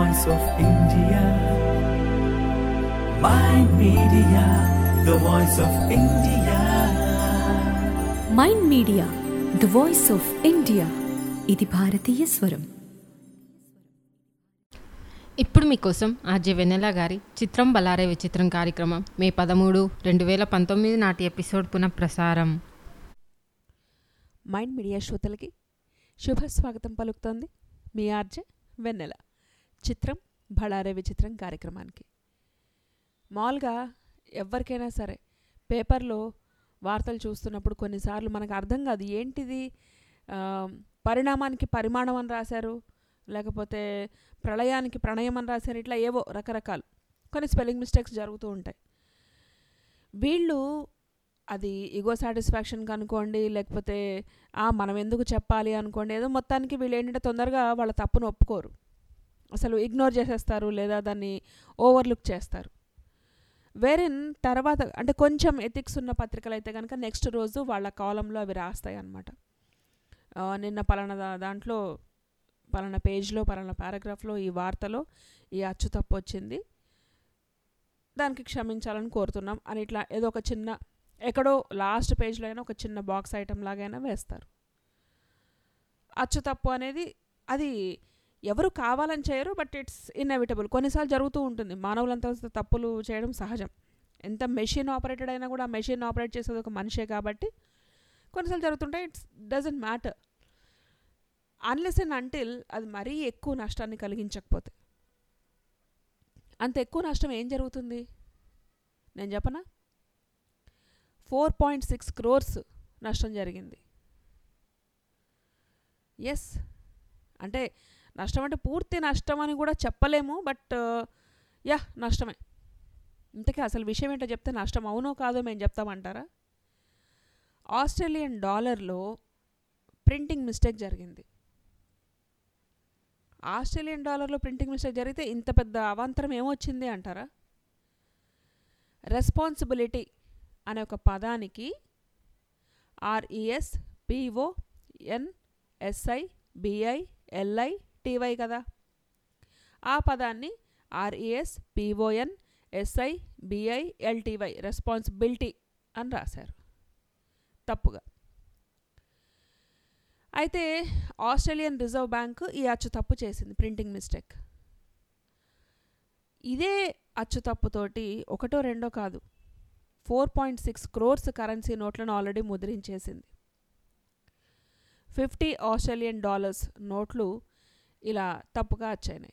voice of India. My media, the voice of India. Mind media the voice of India ఇది భారతీయ స్వరం ఇప్పుడు మీకోసం ఆర్జే వెన్నెల గారి చిత్రం బలారే విచిత్రం కార్యక్రమం మే పదమూడు రెండు వేల పంతొమ్మిది నాటి ఎపిసోడ్ పునఃప్రసారం మైండ్ మీడియా శ్రోతలకి శుభ స్వాగతం పలుకుతోంది మీ ఆర్జే వెన్నెల చిత్రం బళారే విచిత్రం కార్యక్రమానికి మామూలుగా ఎవరికైనా సరే పేపర్లో వార్తలు చూస్తున్నప్పుడు కొన్నిసార్లు మనకు అర్థం కాదు ఏంటిది ఆ, పరిణామానికి పరిమాణం అని రాశారు లేకపోతే ప్రళయానికి ప్రణయం అని రాశారు ఇట్లా ఏవో రకరకాలు కొన్ని స్పెల్లింగ్ మిస్టేక్స్ జరుగుతూ ఉంటాయి వీళ్ళు అది ఇగో సాటిస్ఫాక్షన్కి అనుకోండి లేకపోతే "ఆ, మనం ఎందుకు చెప్పాలి అనుకోండి ఏదో మొత్తానికి వీళ్ళు ఏంటంటే తొందరగా వాళ్ళ తప్పును ఒప్పుకోరు అసలు ఇగ్నోర్ చేసేస్తారు లేదా దాన్ని ఓవర్లుక్ చేస్తారు వేరిన్ తర్వాత అంటే కొంచెం ఎథిక్స్ ఉన్న పత్రికలు అయితే కనుక నెక్స్ట్ రోజు వాళ్ళ కాలంలో అవి రాస్తాయి అన్నమాట ఆ, నిన్న పలానా దా- దాంట్లో పలానా పేజ్లో పలానా పారాగ్రాఫ్లో ఈ వార్తలో ఈ అచ్చు తప్పు వచ్చింది దానికి క్షమించాలని కోరుతున్నాం అని ఇట్లా ఏదో ఒక చిన్న ఎక్కడో లాస్ట్ పేజ్లో అయినా ఒక చిన్న బాక్స్ ఐటమ్ లాగైనా వేస్తారు అచ్చు తప్పు అనేది అది ఎవరు కావాలని చేయరు బట్ ఇట్స్ ఇన్ఎవిటబుల్ కొన్నిసార్లు జరుగుతూ ఉంటుంది మానవులంతా తప్పులు చేయడం సహజం ఎంత మెషిన్ ఆపరేటెడ్ అయినా కూడా ఆ మెషిన్ ఆపరేట్ చేసేది ఒక మనిషే కాబట్టి కొన్నిసార్లు జరుగుతుంటాయి it's doesn't matter unless and until అది మరీ ఎక్కువ నష్టాన్ని కలిగించకపోతే అంత ఎక్కువ నష్టం ఏం జరుగుతుంది నేను చెప్పనా ఫోర్ పాయింట్ సిక్స్ క్రోర్స్ నష్టం జరిగింది ఎస్ అంటే నష్టం అంటే పూర్తి నష్టం అని కూడా చెప్పలేము బట్ యా నష్టమే ఇంతకీ అసలు విషయం ఏంటో చెప్తే నష్టం అవునో కాదో మేము చెప్తామంటారా ఆస్ట్రేలియన్ డాలర్లో ప్రింటింగ్ మిస్టేక్ జరిగింది ఆస్ట్రేలియన్ డాలర్లో ప్రింటింగ్ మిస్టేక్ జరిగితే ఇంత పెద్ద అవాంతరం ఏమొచ్చింది అంటారా రెస్పాన్సిబిలిటీ అనే ఒక పదానికి R E S P O N S I B I L I T Y కదా ఆ పదాన్ని R E S P O N S I B I L T Y responsibility అని రాశారు తప్పుగా అయితే ఆస్ట్రేలియన్ రిజర్వ్ బ్యాంక్ ఈ అచ్చు తప్పు చేసింది ప్రింటింగ్ మిస్టేక్ ఇదే అచ్చు తప్పుతోటి ఒకటో రెండో కాదు four point six crores currency నోట్లను ఆల్రెడీ ముద్రించేసింది ఫిఫ్టీ ఆస్ట్రేలియన్ డాలర్స్ నోట్లు ఇలా తప్పుగా వచ్చాయినాయి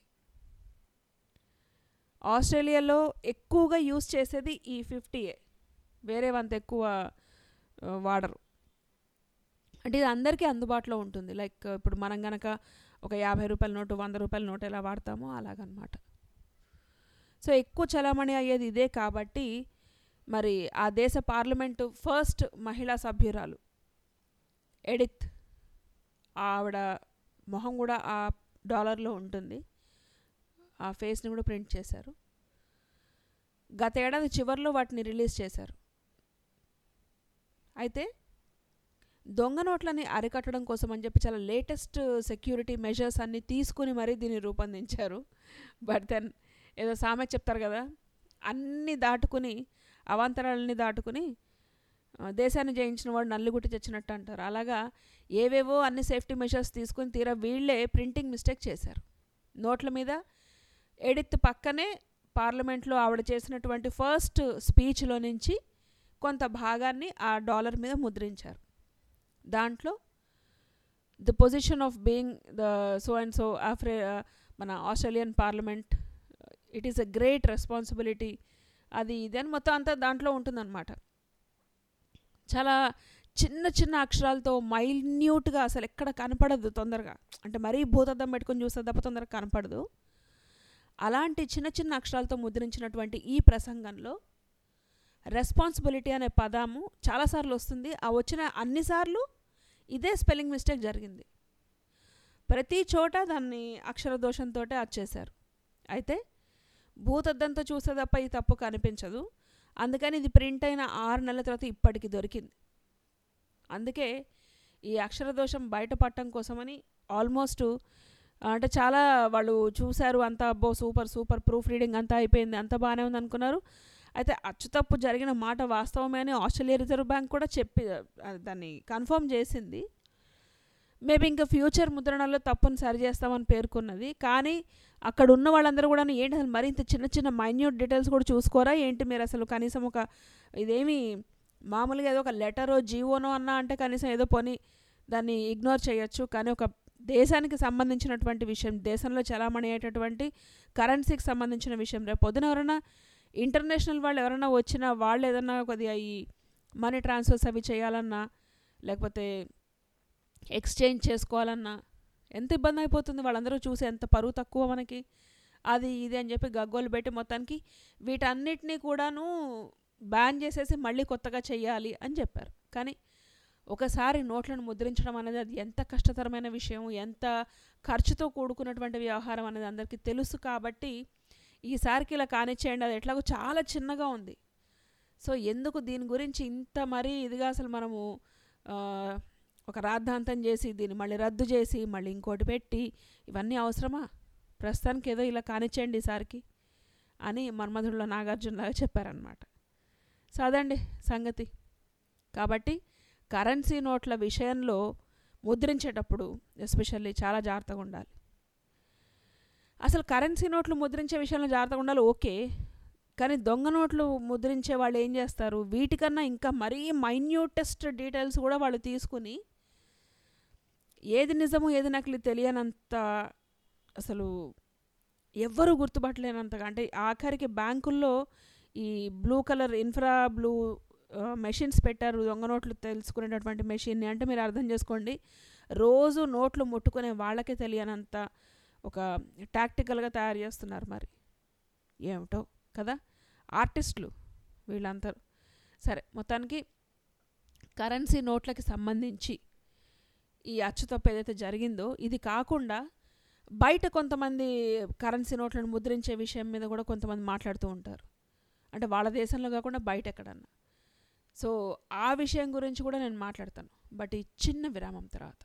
ఆస్ట్రేలియాలో ఎక్కువగా యూస్ చేసేది ఈ ఫిఫ్టీయే వేరే వంత ఎక్కువ ఆ, వాడరు అంటే ఇది అందరికీ అందుబాటులో ఉంటుంది లైక్ ఇప్పుడు మనం గనక ఒక యాభై రూపాయల నోటు వంద రూపాయల నోటు ఎలా వాడతామో అలాగనమాట సో ఎక్కువ చలామణి అయ్యేది ఇదే కాబట్టి మరి ఆ దేశ పార్లమెంటు ఫస్ట్ మహిళా సభ్యురాలు ఎడిత్ ఆవిడ మొహం కూడా ఆ డాలర్లో ఉంటుంది ఆ ఫేస్ని కూడా ప్రింట్ చేశారు గత ఏడాది చివరిలో వాటిని రిలీజ్ చేశారు అయితే దొంగ నోట్లని అరికట్టడం కోసం అని చెప్పి చాలా లేటెస్ట్ సెక్యూరిటీ మెజర్స్ అన్ని తీసుకుని మరీ దీన్ని రూపొందించారు బట్ దెన్ ఏదో సామెత చెప్తారు కదా అన్నీ దాటుకుని అవాంతరాలని దాటుకుని ఆ, దేశాన్ని జయించిన వాడు నల్లిగుట్టి తెచ్చినట్టు అంటారు అలాగా ఏవేవో అన్ని సేఫ్టీ మెషర్స్ తీసుకుని తీరా వీళ్ళే ప్రింటింగ్ మిస్టేక్ చేశారు నోట్ల మీద ఎడిత్ పక్కనే పార్లమెంట్లో ఆవిడ చేసినటువంటి ఫస్ట్ స్పీచ్లో నుంచి కొంత భాగాన్ని ఆ డాలర్ మీద ముద్రించారు దాంట్లో the position of being the so and so ఆఫ్రే మన Australian parliament it is a great responsibility అది ఇది అని మొత్తం అంతా దాంట్లో ఉంటుందన్నమాట చాలా చిన్న చిన్న అక్షరాలతో మైన్యూట్గా అసలు ఎక్కడ కనపడదు తొందరగా అంటే మరీ భూతద్దం పెట్టుకొని చూస్తే తప్ప తొందరగా కనపడదు అలాంటి చిన్న చిన్న అక్షరాలతో ముద్రించినటువంటి ఈ ప్రసంగంలో రెస్పాన్సిబిలిటీ అనే పదము చాలాసార్లు వస్తుంది ఆ వచ్చిన అన్నిసార్లు ఇదే స్పెల్లింగ్ మిస్టేక్ జరిగింది ప్రతి చోట దాన్ని అక్షర దోషంతో వచ్చేశారు అయితే భూతద్దంతో చూస్తే తప్ప ఈ తప్పు కనిపించదు అందుకని ఇది ప్రింట్ అయిన ఆరు నెలల తర్వాత ఇప్పటికి దొరికింది అందుకే ఈ అక్షర దోషం బయటపడటం కోసమని ఆల్మోస్ట్ అంటే చాలా వాళ్ళు చూశారు అంతా అబ్బో సూపర్ సూపర్ ప్రూఫ్ రీడింగ్ అంతా అయిపోయింది అంత బాగానే ఉంది అనుకున్నారు అయితే అచ్చుతప్పు జరిగిన మాట వాస్తవమే అని ఆస్ట్రేలియా రిజర్వ్ బ్యాంక్ కూడా చెప్పి ఆ, దాన్ని కన్ఫర్మ్ చేసింది మేబీ ఇంకా ఫ్యూచర్ ముద్రణలో తప్పును సరి చేస్తామని పేర్కొన్నది కానీ అక్కడ ఉన్న వాళ్ళందరూ కూడా ఏంటి అసలు మరింత చిన్న చిన్న మైన్యూట్ డీటెయిల్స్ కూడా చూసుకోరా ఏంటి మీరు అసలు కనీసం ఒక ఇదేమి మామూలుగా ఏదో ఒక లెటరో జీవోనో అన్నా అంటే కనీసం ఏదో పోని దాన్ని ఇగ్నోర్ చేయొచ్చు కానీ ఒక దేశానికి సంబంధించినటువంటి విషయం దేశంలో చలామణి అయ్యేటటువంటి కరెన్సీకి సంబంధించిన విషయం రేపు పొద్దున ఎవరైనా ఇంటర్నేషనల్ వాళ్ళు ఎవరైనా వచ్చినా వాళ్ళు ఏదన్నా కొద్దిగా ఈ మనీ ట్రాన్స్ఫర్స్ అవి చేయాలన్నా లేకపోతే ఎక్స్చేంజ్ చేసుకోవాలన్నా ఎంత ఇబ్బంది అయిపోతుంది వాళ్ళందరూ చూసి ఎంత పరువు తక్కువ మనకి అది ఇది అని చెప్పి గగ్గోలు పెట్టి మొత్తానికి వీటన్నిటినీ కూడాను బ్యాన్ చేసేసి మళ్ళీ కొత్తగా చెయ్యాలి అని చెప్పారు కానీ ఒకసారి నోట్లను ముద్రించడం అనేది అది ఎంత కష్టతరమైన విషయం ఎంత ఖర్చుతో కూడుకున్నటువంటి వ్యవహారం అనేది అందరికీ తెలుసు కాబట్టి ఈసారికి ఇలా కానిచ్చేయండి అది ఎట్లాగో చాలా చిన్నగా ఉంది సో ఎందుకు దీని గురించి ఇంత మరీ ఇదిగా అసలు మనము ఆ, ఒక రాద్ధాంతం చేసి దీన్ని మళ్ళీ రద్దు చేసి మళ్ళీ ఇంకోటి పెట్టి ఇవన్నీ అవసరమా ప్రస్తుతానికి ఏదో ఇలా కానిచ్చేయండి ఈసారికి అని మన్మధుడిలో నాగార్జునలాగా చెప్పారనమాట సో అదండి సంగతి కాబట్టి కరెన్సీ నోట్ల విషయంలో ముద్రించేటప్పుడు ఎస్పెషల్లీ చాలా జాగ్రత్తగా ఉండాలి అసలు కరెన్సీ నోట్లు ముద్రించే విషయంలో జాగ్రత్తగా ఉండాలి ఓకే కానీ దొంగ నోట్లు ముద్రించే వాళ్ళు ఏం చేస్తారు వీటికన్నా ఇంకా మరీ మైన్యూటెస్ట్ డీటెయిల్స్ కూడా వాళ్ళు తీసుకుని ఏది నిజము ఏది నకిలీ తెలియనంత అసలు ఎవ్వరూ గుర్తుపట్టలేనంతగా అంటే ఆఖరికి బ్యాంకుల్లో ఈ blue colour infra blue machines పెట్టారు దొంగ నోట్లు తెలుసుకునేటటువంటి మెషిన్ని అంటే మీరు అర్థం చేసుకోండి రోజు నోట్లు ముట్టుకునే వాళ్ళకే తెలియనంత ఒక టాక్టికల్గా తయారు చేస్తున్నారు మరి ఏమిటో కదా ఆర్టిస్టులు వీళ్ళందరూ సరే మొత్తానికి కరెన్సీ నోట్లకి సంబంధించి ఈ అచ్చుతప్పు ఏదైతే జరిగిందో ఇది కాకుండా బయట కొంతమంది కరెన్సీ నోట్లను ముద్రించే విషయం మీద కూడా కొంతమంది మాట్లాడుతూ ఉంటారు అంటే వాళ్ళ దేశంలో కాకుండా బయట ఎక్కడన్నా సో ఆ విషయం గురించి కూడా నేను మాట్లాడతాను బట్ ఈ చిన్న విరామం తర్వాత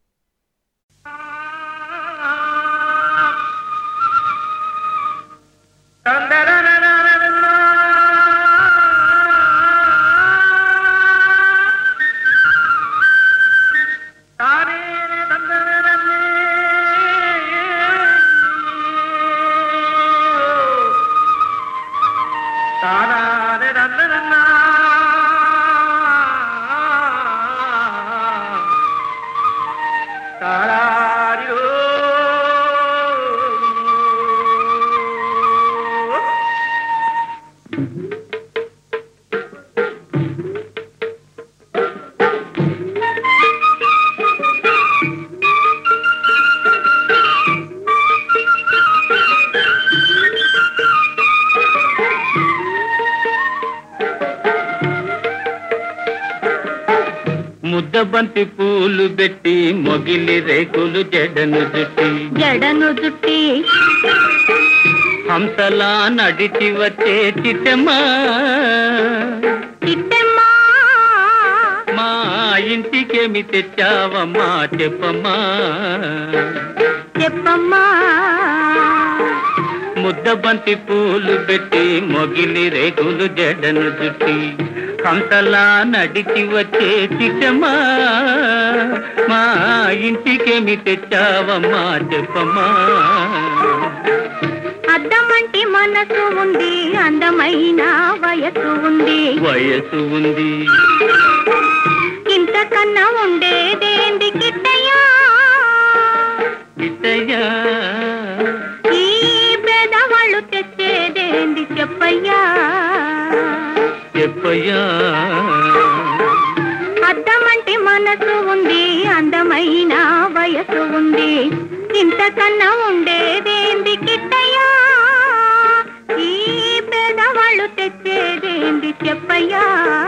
ముద్దబంతి పూలు పెట్టి మొగిలి రేకులు జడను జుట్టి జడను జుట్టి హంసలా నడిచి వచ్చే చిట్టమ్మా చిట్టెమ్మా మా ఇంటికేమి తెచ్చావమ్మా చెప్పమ్మా చెప్పమ్మా ముద్దబంతి పూలు పెట్టి మొగిలి రేకులు జడను జుట్టి హంసలా నడిచి వచ్చే చిట్టమ్మా మా ఇంటికేమి తెచ్చావమ్మా చెప్పమ్మా అద్దమంటి మనసు ఉంది అందమైన వయసు ఉంది వయసు ఉంది ఇంతకన్నా ఉండేదేంది కిట్టయ్యా ఇతయ్యా ఈ పేదవాళ్ళు తెచ్చేదేంది చెప్పయ్యా చెప్పయ్యా అద్దమంటి మనసు ఉంది అందమైన వయసు ఉంది ఇంతకన్నా ఉండేదేంది కిట్టయ్యా ఈ పేదవాళ్ళు తెచ్చేదేంది చెప్పయ్యా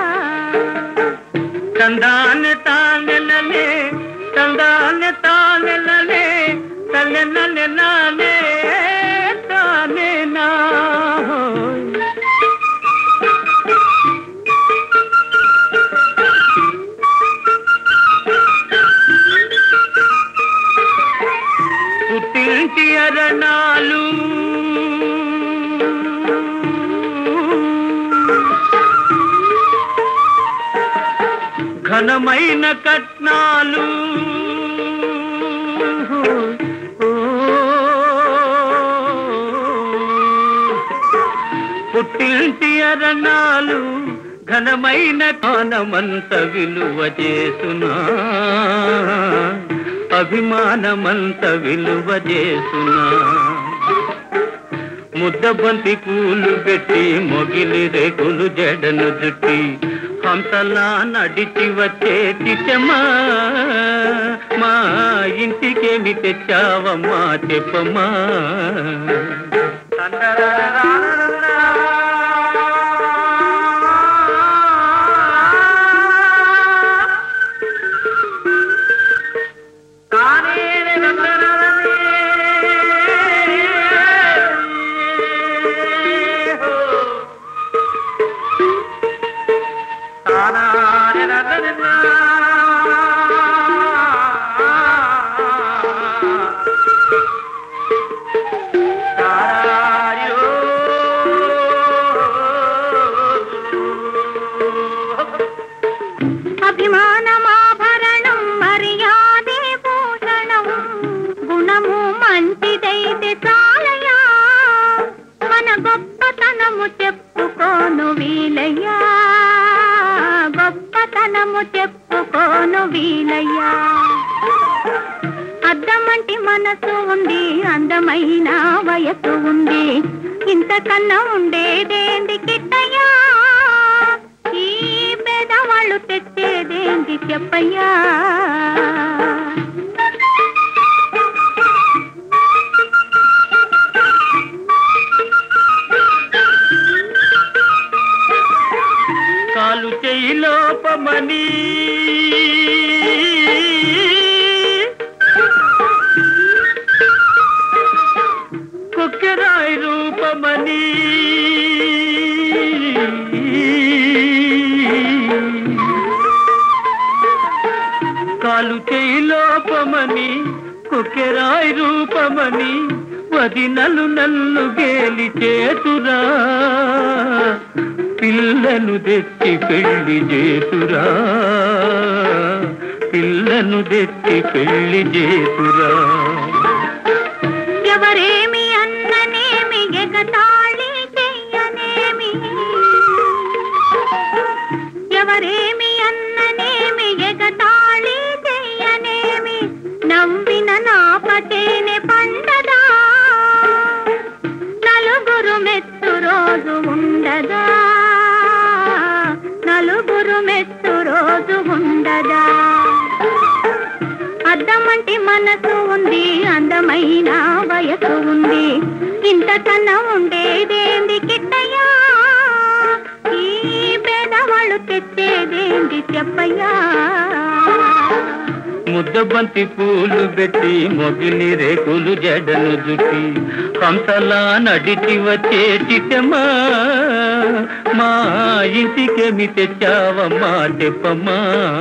తందాన్ని తానెలలే తందాన్ని తానెలలే తల్లెనలే నానే తానే నా పుట్టి ఘనమైన కట్నాలు పుట్టింటి అరణాలు ఘనమైన కానమంత విలువ చేసునా అభిమానమంత విలువ చేసునా ముద్దబంతి పూలు పెట్టి మొగిలి రేకులు జడను జుట్టి హంసలా నడిచి వచ్చే చిట్టమ్మా మా ఇంటికేమి తెచ్చావమ్మా చెప్పమ్మా అభిమానమాభరణం మర్యాదే భూషణం గుణము మంచిదైతే చాలయా మన గొప్పతనము చెప్పుకోను వీలయ్యా గొప్పతనము చెప్పుకోను వీలయ్యా అద్దమంటి మనసు ఉంది అందమైన వయసు ఉంది ఇంతకన్నా ఉండేదేంది కిట్టయ్యా ఈ పేదవాళ్ళు తెచ్చేదేంది చెప్పయ్యా కాలు చేయి లోపమని కుక్కెరాయి రూపమని కాలు చేయి లోపమని కుక్కెరాయి రూపమని వదినలు నల్లు గేలి చేతురా పిల్లను తెచ్చి పెళ్లి చేతురా పిల్లను తెచ్చి పెళ్లి చేతురా ఎవరేమి అన్ననేమి ఎగతాళి చెయ్యనేమి ఎవరేమి అన్ననేమి ఎగతాళి చెయ్యనేమి నవ్విన నా పటేనే పండదా నలుగురు మెత్తు రోజు ఉండదా నలుగురు మెత్తు రోజు ఉండదా అద్దమంటి మనసు ఉంది అందమైన వయసు ఉంది ఇంతకన్నా ఉండేదేంది కిట్టయ్యా ఈ పేదవాళ్ళు తెచ్చేదేంది చెప్పయ్యా ముద్దబంతి పూలు పెట్టి మొగిలి రేకులు జడను జుట్టి హంసలా నడిచి వచ్చే చిట్టమ్మా మా ఇంటికేమి తెచ్చావమ్మా చెప్పమ్మా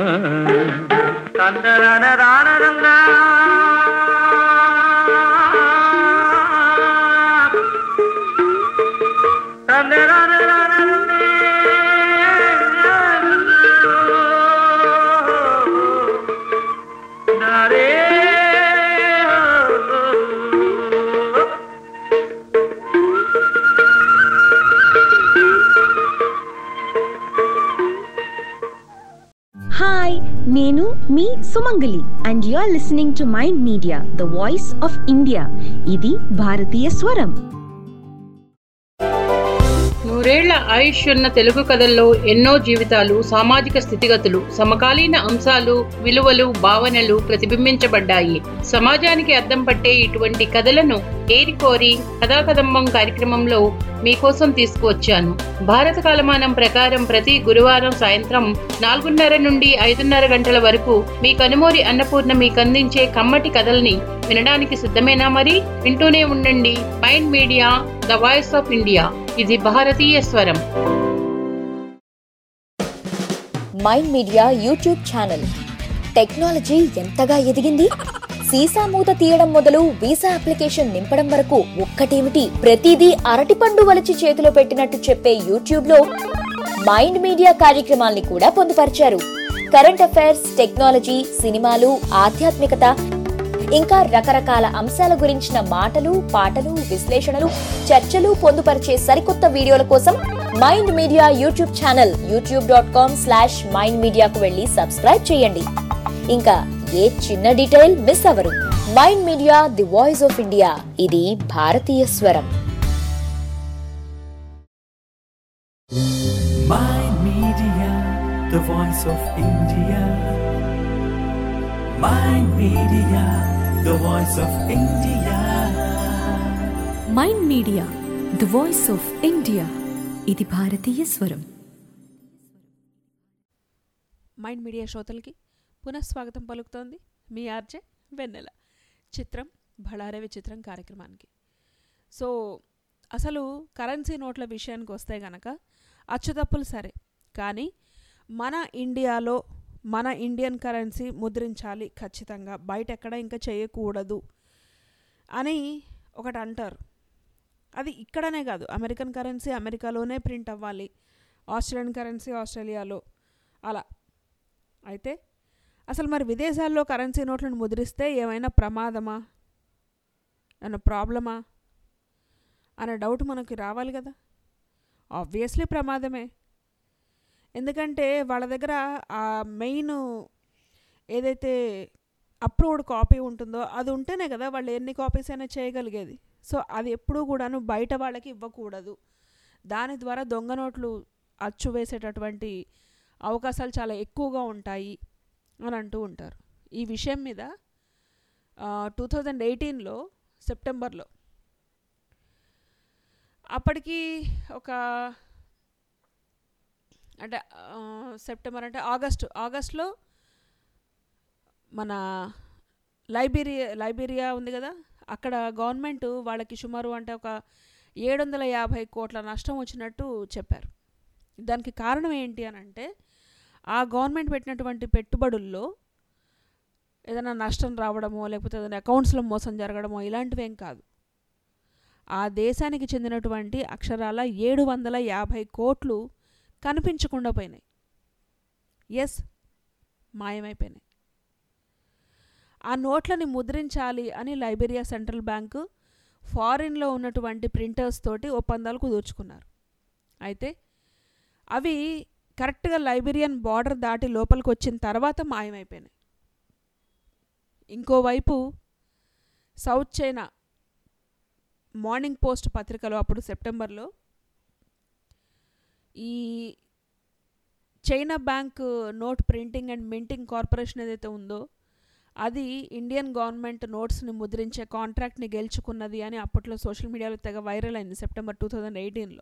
హాయ్ నేను మీ Sumangali and you are listening to Mind media the voice of India ఇది భారతీయ స్వరం నూరేళ్ల ఆయుష్ ఉన్న తెలుగు కథల్లో ఎన్నో జీవితాలు సామాజిక స్థితిగతులు సమకాలీన అంశాలు విలువలు భావనలు ప్రతిబింబించబడ్డాయి సమాజానికి అద్దం పట్టే ఇటువంటి కథలను ఏరికోరి కథాకదంబం కార్యక్రమంలో మీకోసం తీసుకువచ్చాను భారత కాలమానం ప్రకారం ప్రతి గురువారం సాయంత్రం నాలుగున్నర నుండి ఐదున్నర గంటల వరకు మీ కనుమూరి అన్నపూర్ణ మీకు అందించే కమ్మటి కథల్ని వినడానికి సిద్ధమేనా మరి వింటూనే ఉండండి Mind media the voice of India ఇది భారతీయ స్వరం Mind Media YouTube channel technology ఎంతగా ఎదిగింది సీసా మూత తీయడం మొదలు వీసా అప్లికేషన్ నింపడం వరకు ఒక్కటేమిటి ప్రతిదీ అరటిపండు వలిచి చేతిలో పెట్టినట్టు చెప్పే యూట్యూబ్ లో మైండ్ మీడియా కార్యక్రమాల్ని కూడా పొందుపరిచారు కరెంట్ అఫైర్స్ టెక్నాలజీ సినిమాలు ఆధ్యాత్మికత ఇంకా రకరకాల అంశాల గురించిన మాటలు పాటలు విశ్లేషణలు చర్చలు పొందుపరిచే సరికొత్త వీడియోల కోసం Mind Media YouTube channel YouTube dot com slash Mind మీడియాకు వెళ్ళి సబ్స్క్రైబ్ చేయండి ఇంకా ఏ చిన్న డీటెయిల్ మిస్ అవ్వరు Mind Media the voice of India ఇది భారతీయ స్వరం Mind Media, the voice of India. Mind Media, the voice of India. Mind media the voice of India ఇది భారతీయ స్వరం మైండ్ మీడియా శ్రోతలకి పునఃస్వాగతం పలుకుతోంది మీ ఆర్జే వెన్నెల చిత్రం బళారే విచిత్రం కార్యక్రమానికి సో అసలు కరెన్సీ నోట్ల విషయానికి వస్తే గనక అచ్చుతప్పులు సరే కానీ మన ఇండియాలో మన ఇండియన్ కరెన్సీ ముద్రించాలి ఖచ్చితంగా బయట ఎక్కడ ఇంకా చేయకూడదు అని ఒకటి అంటారు అది ఇక్కడనే కాదు అమెరికన్ కరెన్సీ అమెరికాలోనే ప్రింట్ అవ్వాలి ఆస్ట్రేలియన్ కరెన్సీ ఆస్ట్రేలియాలో అలా అయితే అసలు మరి విదేశాల్లో కరెన్సీ నోట్లను ముద్రిస్తే ఏమైనా ప్రమాదమా ఏమైనా ప్రాబ్లమా అనే డౌట్ మనకి రావాలి కదా ఆబ్వియస్లీ ప్రమాదమే ఎందుకంటే వాళ్ళ దగ్గర ఆ మెయిన్ ఏదైతే అప్రూవ్డ్ కాపీ ఉంటుందో అది ఉంటేనే కదా వాళ్ళు ఎన్ని కాపీస్ అయినా చేయగలిగేది సో అది ఎప్పుడూ కూడాను బయట వాళ్ళకి ఇవ్వకూడదు దాని ద్వారా దొంగ నోట్లు అచ్చు వేసేటటువంటి అవకాశాలు చాలా ఎక్కువగా ఉంటాయి అని అంటూ ఉంటారు ఈ విషయం మీద టూ థౌజండ్ ఎయిటీన్లో సెప్టెంబర్లో అప్పటికి ఒక అంటే ఆ, సెప్టెంబర్ అంటే ఆగస్టు ఆగస్ట్లో మన లైబీరియా లైబీరియా ఉంది కదా అక్కడ గవర్నమెంట్ వాళ్ళకి సుమారు అంటే ఒక ఏడు వందల యాభై కోట్ల నష్టం వచ్చినట్టు చెప్పారు దానికి కారణం ఏంటి అని అంటే ఆ గవర్నమెంట్ పెట్టినటువంటి పెట్టుబడుల్లో ఏదైనా నష్టం రావడమో లేకపోతే ఏదైనా అకౌంట్స్లో మోసం జరగడమో ఇలాంటివి ఏం కాదు ఆ దేశానికి చెందినటువంటి అక్షరాల ఏడు వందల యాభై కోట్లు కనిపించకుండా పోయినాయి ఎస్ మాయమైపోయినాయి ఆ నోట్లని ముద్రించాలి అని లైబీరియా సెంట్రల్ బ్యాంకు ఫారిన్లో ఉన్నటువంటి ప్రింటర్స్ తోటి ఒప్పందాలు కుదుర్చుకున్నారు అయితే అవి కరెక్ట్గా లైబీరియన్ బార్డర్ దాటి లోపలికి వచ్చిన తర్వాత మాయమైపోయినాయి ఇంకోవైపు సౌత్ చైనా మార్నింగ్ పోస్ట్ పత్రికలో అప్పుడు సెప్టెంబర్లో ఈ China bank note printing and minting corporation ఏదైతే ఉందో అది ఇండియన్ గవర్నమెంట్ నోట్స్ని ముద్రించే కాంట్రాక్ట్ని గెలుచుకున్నది అని అప్పట్లో సోషల్ మీడియాలో తెగ వైరల్ అయింది సెప్టెంబర్ టూ థౌజండ్ ఎయిటీన్లో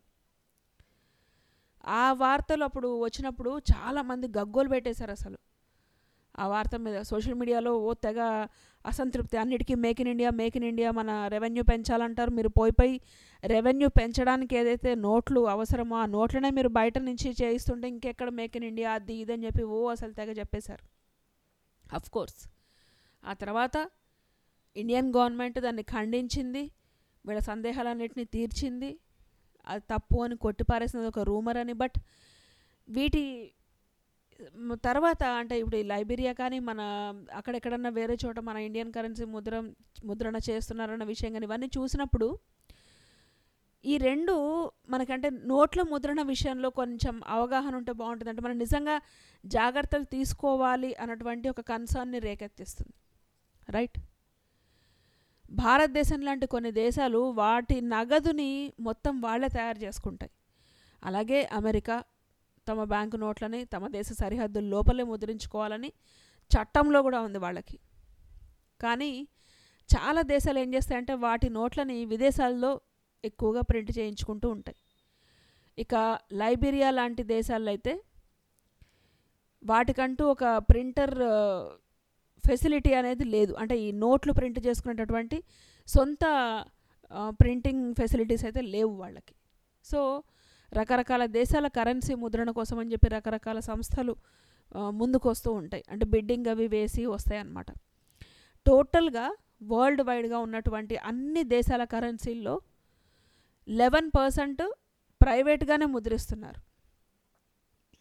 ఆ వార్తలు అప్పుడు వచ్చినప్పుడు చాలామంది గగ్గోలు పెట్టేశారు అసలు ఆ వార్త మీద సోషల్ మీడియాలో ఓ తెగ అసంతృప్తి అన్నిటికీ make in India make in India మన రెవెన్యూ పెంచాలంటారు మీరు పోయి పోయి రెవెన్యూ పెంచడానికి ఏదైతే నోట్లు అవసరమో ఆ నోట్లనే మీరు బయట నుంచి చేయిస్తుంటే ఇంకెక్కడ మేక్ ఇన్ ఇండియా అది ఇదని చెప్పి ఓ అసలు తెగ చెప్పేశారు అఫ్ కోర్స్ ఆ తర్వాత ఇండియన్ గవర్నమెంట్ దాన్ని ఖండించింది వీళ్ళ సందేహాలన్నింటినీ తీర్చింది అది తప్పు అని కొట్టిపారేసినది ఒక రూమర్ అని బట్ వీటి మ్, తర్వాత అంటే ఇప్పుడు ఈ లైబీరియా కానీ మన అక్కడెక్కడన్నా వేరే చోట మన ఇండియన్ కరెన్సీ ముద్ర ముద్రణ చేస్తున్నారన్న విషయం కానీ ఇవన్నీ చూసినప్పుడు ఈ రెండు మనకంటే నోట్ల ముద్రణ విషయంలో కొంచెం అవగాహన ఉంటే బాగుంటుంది అంటే మనం నిజంగా జాగ్రత్తలు తీసుకోవాలి అన్నటువంటి ఒక కన్సర్న్ని రేకెత్తిస్తుంది రైట్ భారతదేశం లాంటి కొన్ని దేశాలు వాటి నగదుని మొత్తం వాళ్ళే తయారు చేసుకుంటాయి అలాగే అమెరికా తమ బ్యాంకు నోట్లని తమ దేశ సరిహద్దుల లోపలే ముద్రించుకోవాలని చట్టంలో కూడా ఉంది వాళ్ళకి కానీ చాలా దేశాలు ఏం చేస్తాయంటే వాటి నోట్లని విదేశాల్లో ఎక్కువగా ప్రింట్ చేయించుకుంటూ ఉంటాయి ఇక లైబీరియా లాంటి దేశాల్లో అయితే వాటికంటూ ఒక ప్రింటర్ ఫెసిలిటీ అనేది లేదు అంటే ఈ నోట్లు ప్రింట్ చేసుకునేటటువంటి సొంత ప్రింటింగ్ ఫెసిలిటీస్ అయితే లేవు వాళ్ళకి సో రకరకాల దేశాల కరెన్సీ ముద్రణ కోసం అని చెప్పి రకరకాల సంస్థలు ఆ, ముందుకు వస్తూ ఉంటాయి అంటే బిడ్డింగ్ అవి వేసి వస్తాయి అన్నమాట టోటల్గా వరల్డ్ వైడ్గా ఉన్నటువంటి అన్ని దేశాల కరెన్సీల్లో లెవెన్ పర్సెంట్ ప్రైవేట్గానే ముద్రిస్తున్నారు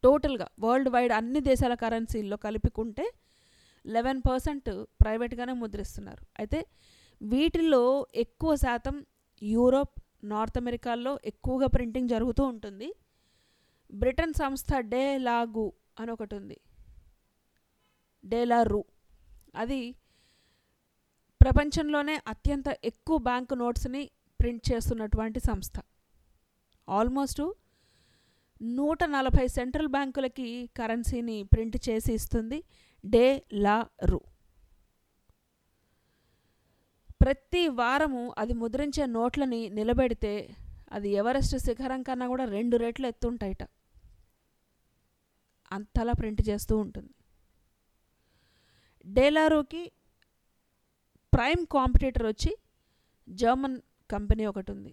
టోటల్గా వరల్డ్ వైడ్ అన్ని దేశాల కరెన్సీల్లో కలిపికుంటే లెవెన్ పర్సెంట్ ప్రైవేట్గానే ముద్రిస్తున్నారు అయితే వీటిల్లో ఎక్కువ శాతం యూరోప్ నార్త్ అమెరికాల్లో ఎక్కువగా ప్రింటింగ్ జరుగుతూ ఉంటుంది బ్రిటన్ సంస్థ డే లాగు అని ఒకటి ఉంది డేలా రూ అది ప్రపంచంలోనే అత్యంత ఎక్కువ బ్యాంకు నోట్స్ని ప్రింట్ చేస్తున్నటువంటి సంస్థ ఆల్మోస్ట్ నూట నలభై సెంట్రల్ బ్యాంకులకి కరెన్సీని ప్రింట్ చేసి ఇస్తుంది డే లా రు ప్రతి వారము అది ముద్రించే నోట్లని నిలబెడితే అది ఎవరెస్ట్ శిఖరం కన్నా కూడా రెండు రెట్లు ఎత్తుంటాయిట అంతలా ప్రింట్ చేస్తూ ఉంటుంది డేలారోకి ప్రైమ్ కాంపిటీటర్ వచ్చి జర్మన్ కంపెనీ ఒకటి ఉంది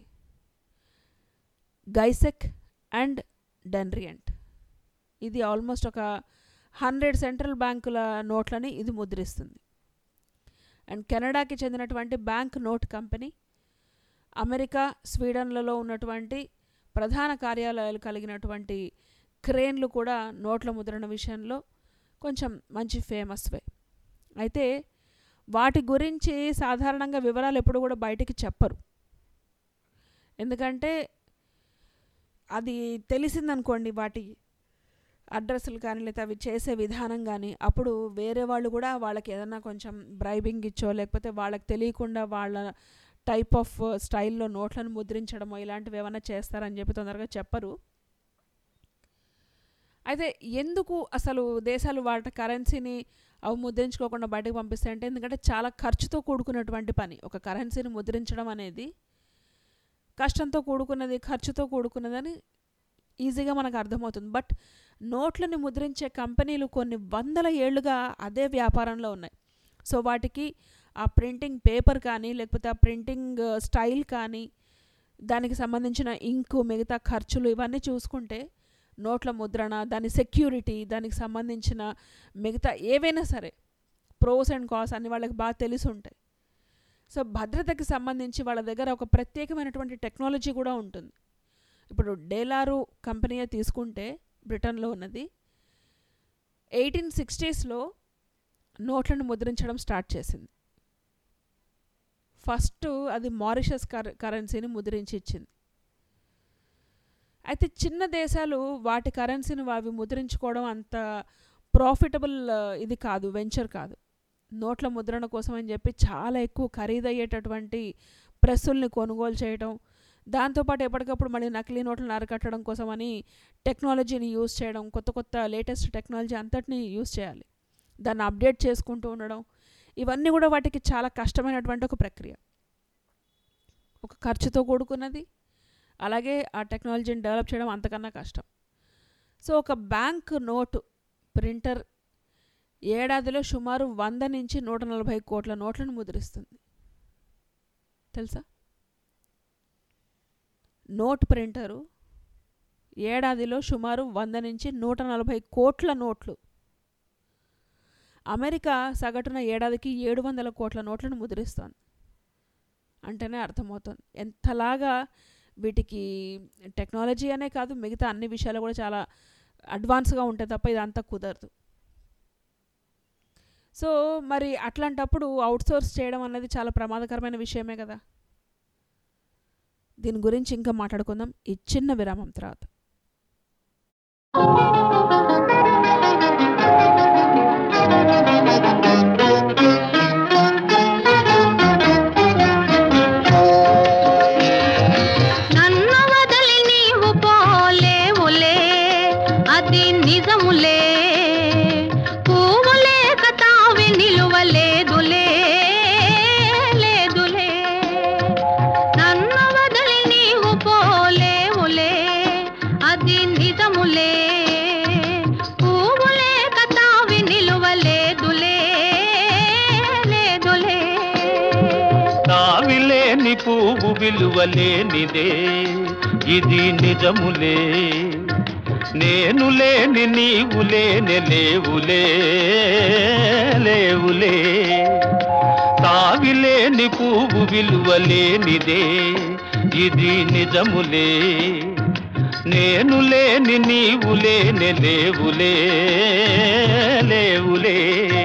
గైసెక్ అండ్ డెన్రియంట్ ఇది ఆల్మోస్ట్ ఒక హండ్రెడ్ సెంట్రల్ బ్యాంకుల నోట్లని ఇది ముద్రిస్తుంది అండ్ కెనడాకి చెందినటువంటి బ్యాంక్ నోట్ కంపెనీ అమెరికా స్వీడన్లలో ఉన్నటువంటి ప్రధాన కార్యాలయాలు కలిగినటువంటి క్రేన్లు కూడా నోట్ల ముద్రణ విషయంలో కొంచెం మంచి ఫేమస్వే అయితే వాటి గురించి సాధారణంగా వివరాలు ఎప్పుడు కూడా బయటికి చెప్పరు ఎందుకంటే అది తెలిసిందనుకోండి వాటి అడ్రస్లు కానీ లేదా అవి చేసే విధానం కానీ అప్పుడు వేరే వాళ్ళు కూడా వాళ్ళకి ఏదన్నా కొంచెం బ్రైబింగ్ ఇచ్చో లేకపోతే వాళ్ళకి తెలియకుండా వాళ్ళ టైప్ ఆఫ్ స్టైల్లో నోట్లను ముద్రించడమో ఇలాంటివి ఏమైనా చేస్తారని చెప్పి తొందరగా చెప్పరు అయితే ఎందుకు అసలు దేశాలు వాటి కరెన్సీని అవి ముద్రించుకోకుండా బయటకు పంపిస్తాయంటే ఎందుకంటే చాలా ఖర్చుతో కూడుకున్నటువంటి పని ఒక కరెన్సీని ముద్రించడం అనేది కష్టంతో కూడుకున్నది ఖర్చుతో కూడుకున్నదని ఈజీగా మనకు అర్థమవుతుంది బట్ నోట్లని ముద్రించే కంపెనీలు కొన్ని వందల ఏళ్ళుగా అదే వ్యాపారంలో ఉన్నాయి సో వాటికి ఆ ప్రింటింగ్ పేపర్ కానీ లేకపోతే ఆ ప్రింటింగ్ స్టైల్ కానీ దానికి సంబంధించిన ఇంకు మిగతా ఖర్చులు ఇవన్నీ చూసుకుంటే నోట్ల ముద్రణ దాని సెక్యూరిటీ దానికి సంబంధించిన మిగతా ఏవైనా సరే ప్రోస్ అండ్ కాస్ అన్ని వాళ్ళకి బాగా తెలిసి ఉంటాయి సో భద్రతకి సంబంధించి వాళ్ళ దగ్గర ఒక ప్రత్యేకమైనటువంటి టెక్నాలజీ కూడా ఉంటుంది ఇప్పుడు డేలారు కంపెనీయే తీసుకుంటే బ్రిటన్లో ఉన్నది ఎయిటీన్ సిక్స్టీస్లో నోట్లను ముద్రించడం స్టార్ట్ చేసింది ఫస్ట్ అది మారిషస్ కర కరెన్సీని ముద్రించి ఇచ్చింది అయితే చిన్న దేశాలు వాటి కరెన్సీని అవి ముద్రించుకోవడం అంత ప్రాఫిటబుల్ ఇది కాదు వెంచర్ కాదు నోట్ల ముద్రణ కోసం అని చెప్పి చాలా ఎక్కువ ఖరీదయ్యేటటువంటి ప్రెస్సుల్ని కొనుగోలు చేయడం దాంతోపాటు ఎప్పటికప్పుడు మళ్ళీ నకిలీ నోట్లను అరకట్టడం కోసమని టెక్నాలజీని యూజ్ చేయడం కొత్త కొత్త లేటెస్ట్ టెక్నాలజీ అంతటిని యూజ్ చేయాలి దాన్ని అప్డేట్ చేసుకుంటూ ఉండడం ఇవన్నీ కూడా వాటికి చాలా కష్టమైనటువంటి ఒక ప్రక్రియ ఒక ఖర్చుతో కూడుకున్నది అలాగే ఆ టెక్నాలజీని డెవలప్ చేయడం అంతకన్నా కష్టం సో ఒక బ్యాంక్ నోటు ప్రింటర్ ఏడాదిలో సుమారు వంద నుంచి నూట నలభై కోట్ల నోట్లను ముద్రిస్తుంది తెలుసా నోట్ ప్రింటరు ఏడాదిలో సుమారు వంద నుంచి నూట నలభై కోట్ల నోట్లు అమెరికా సగటున ఏడాదికి ఏడు వందల కోట్ల నోట్లను ముద్రిస్తోంది అంటేనే అర్థమవుతుంది ఎంతలాగా వీటికి టెక్నాలజీ అనే కాదు మిగతా అన్ని విషయాలు కూడా చాలా అడ్వాన్స్గా ఉంటాయి తప్ప ఇదంతా కుదరదు సో మరి అట్లాంటప్పుడు అవుట్సోర్స్ చేయడం అన్నది చాలా ప్రమాదకరమైన విషయమే కదా దీని గురించి ఇంకా మాట్లాడుకుందాం ఈ చిన్న విరామం తర్వాత నన్ను వదిలి నీవు పోలేవులే అది నిజములే పువ్వులే కతావి నిలువలేదులే లేదులే నన్ను వదిలి నీవు పోలేవులే అది నిజములే పువ్వులే కతావి నిలువలేదులే లేదులే తావిలేని పువ్వు విలువలేనిదే ఇది నిజములే నేను లేని నీవు లేని లేవులే లేవులే తావిలేని పువ్వు విలువలేనిదే ఇది నిజములే నేను లేని నీవు లేని లేవులే లేవులే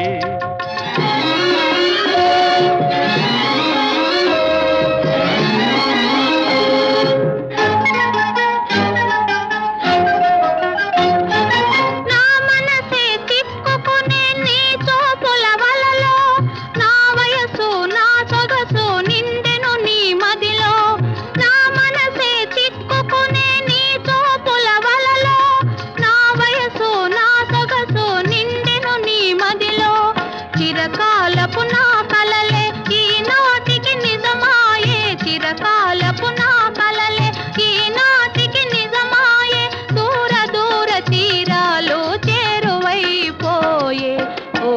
నా మనసే తిప్పుకునే నీ చూపుల వలలో నా వయసు నా సొగసు నిండెను నీ మదిలో నా మనసే తిప్పుకునే నీ చూపుల వలలో నా వయసు నా సొగసు నిండెను నీ మదిలో చిరకాలపు నా కలలే ఈనాటికి నిజమాయే చిరకాలపు నా కలలే ఈనాటికి నిజమాయే దూర దూర తీరాలు చేరువైపోయే ఓ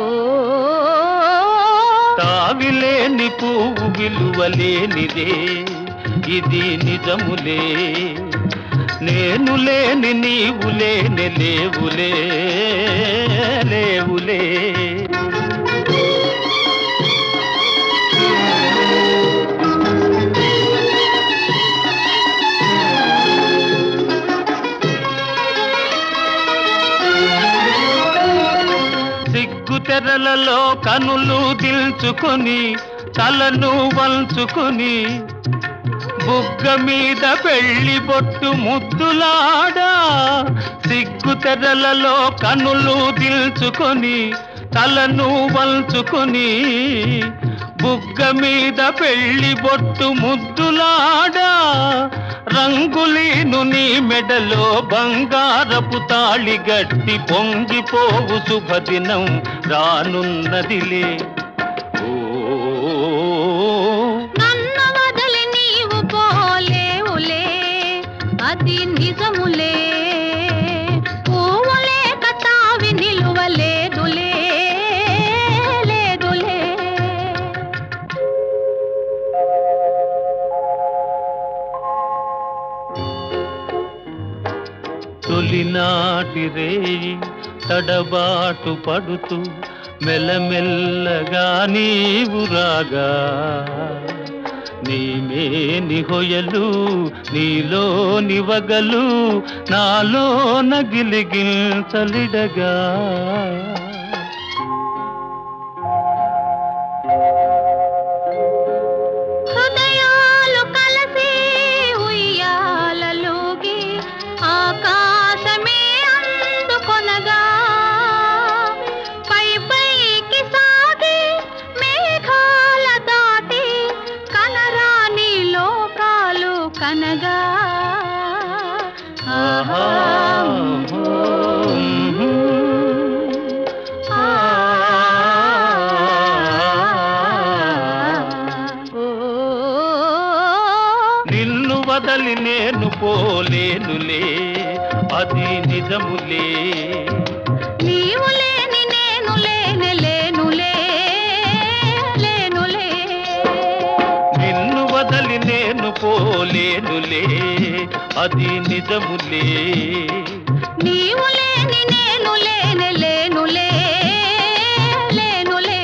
తావిలేని పువ్వు విలువలేనిదే ఇది నిజములే నేను లేని నీవు లేని లేవులే లేవులే సిగ్గు తెరలలో కనులు దిల్చుకొని తలను వంచుకొని బుగ్గ మీద పెళ్లి బొట్టు ముద్దులాడా సిగ్గు తెరలలో కనులు దిల్చుకొని తలను వంచుకొని బుగ్గ మీద పెళ్లి బొట్టు ముద్దులాడా రంగులీను నీ మెడలో బంగారపు తాళి గట్టి పొంగిపోవు శుభదినం రానున్నదిలే ఓ నన్ను వదిలి నీవు పోలేవులే అది నిజములే పువ్వులే కతావి నిలువలేదులే లేదులే తొలినాటి రేయి తడబాటు పడుతూ మెల్లమెల్లగా నీవు రాగా నీమే నిహొయలు నీలో నివగలు నాలో నగిలిగించలిడగా హృదయాలు కలిసి ఉయ్యాలలోగి ఆకాశమే అందుకొనగా పై పైకి సాగి మేఘాల దాటి కనరాని లోకాలు కనగా ఆహా నిన్ను వదలి నేను పోలేనులే అది నిజములే నీవు లేని నేను లేని లేనులే లేనులే నిన్ను వదలి నేను పోలేనులే అది నిజములే నీవు లేని నేను లేని లేనులే లేనులే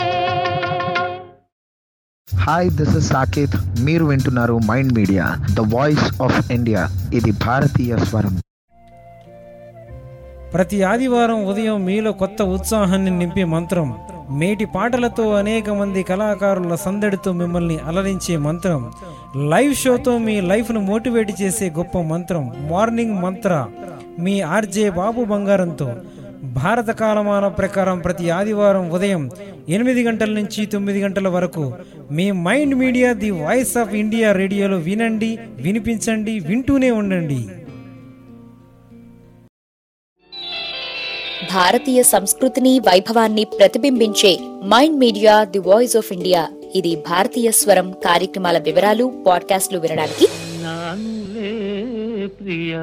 హాయ్ దిస్ ఇస్ సాకేత్ మీరు వింటున్నారు Mind media the voice of India ఇది భారతీయ స్వరం ప్రతి ఆదివారం ఉదయం మీలో కొత్త ఉత్సాహాన్ని నింపే మంత్రం మేటి పాటలతో అనేక మంది కళాకారుల సందడితో మిమ్మల్ని అలరించే మంత్రం లైవ్ షోతో మీ లైఫ్ను మోటివేట్ చేసే గొప్ప మంత్రం మార్నింగ్ మంత్ర మీ ఆర్జే బాబు బంగారంతో భారత కాలమాన ప్రకారం ప్రతి ఆదివారం ఉదయం ఎనిమిది గంటల నుంచి తొమ్మిది గంటల వరకు మీ Mind Media the voice of India రేడియోలో వినండి వినిపించండి వింటూనే ఉండండి భారతీయ సంస్కృతిని వైభవాన్ని ప్రతిబింబించే Mind Media the voice of India ఇది భారతీయ స్వరం కార్యక్రమాల వివరాలు పాడ్కాస్ట్లు వినడానికి నానులే ప్రియ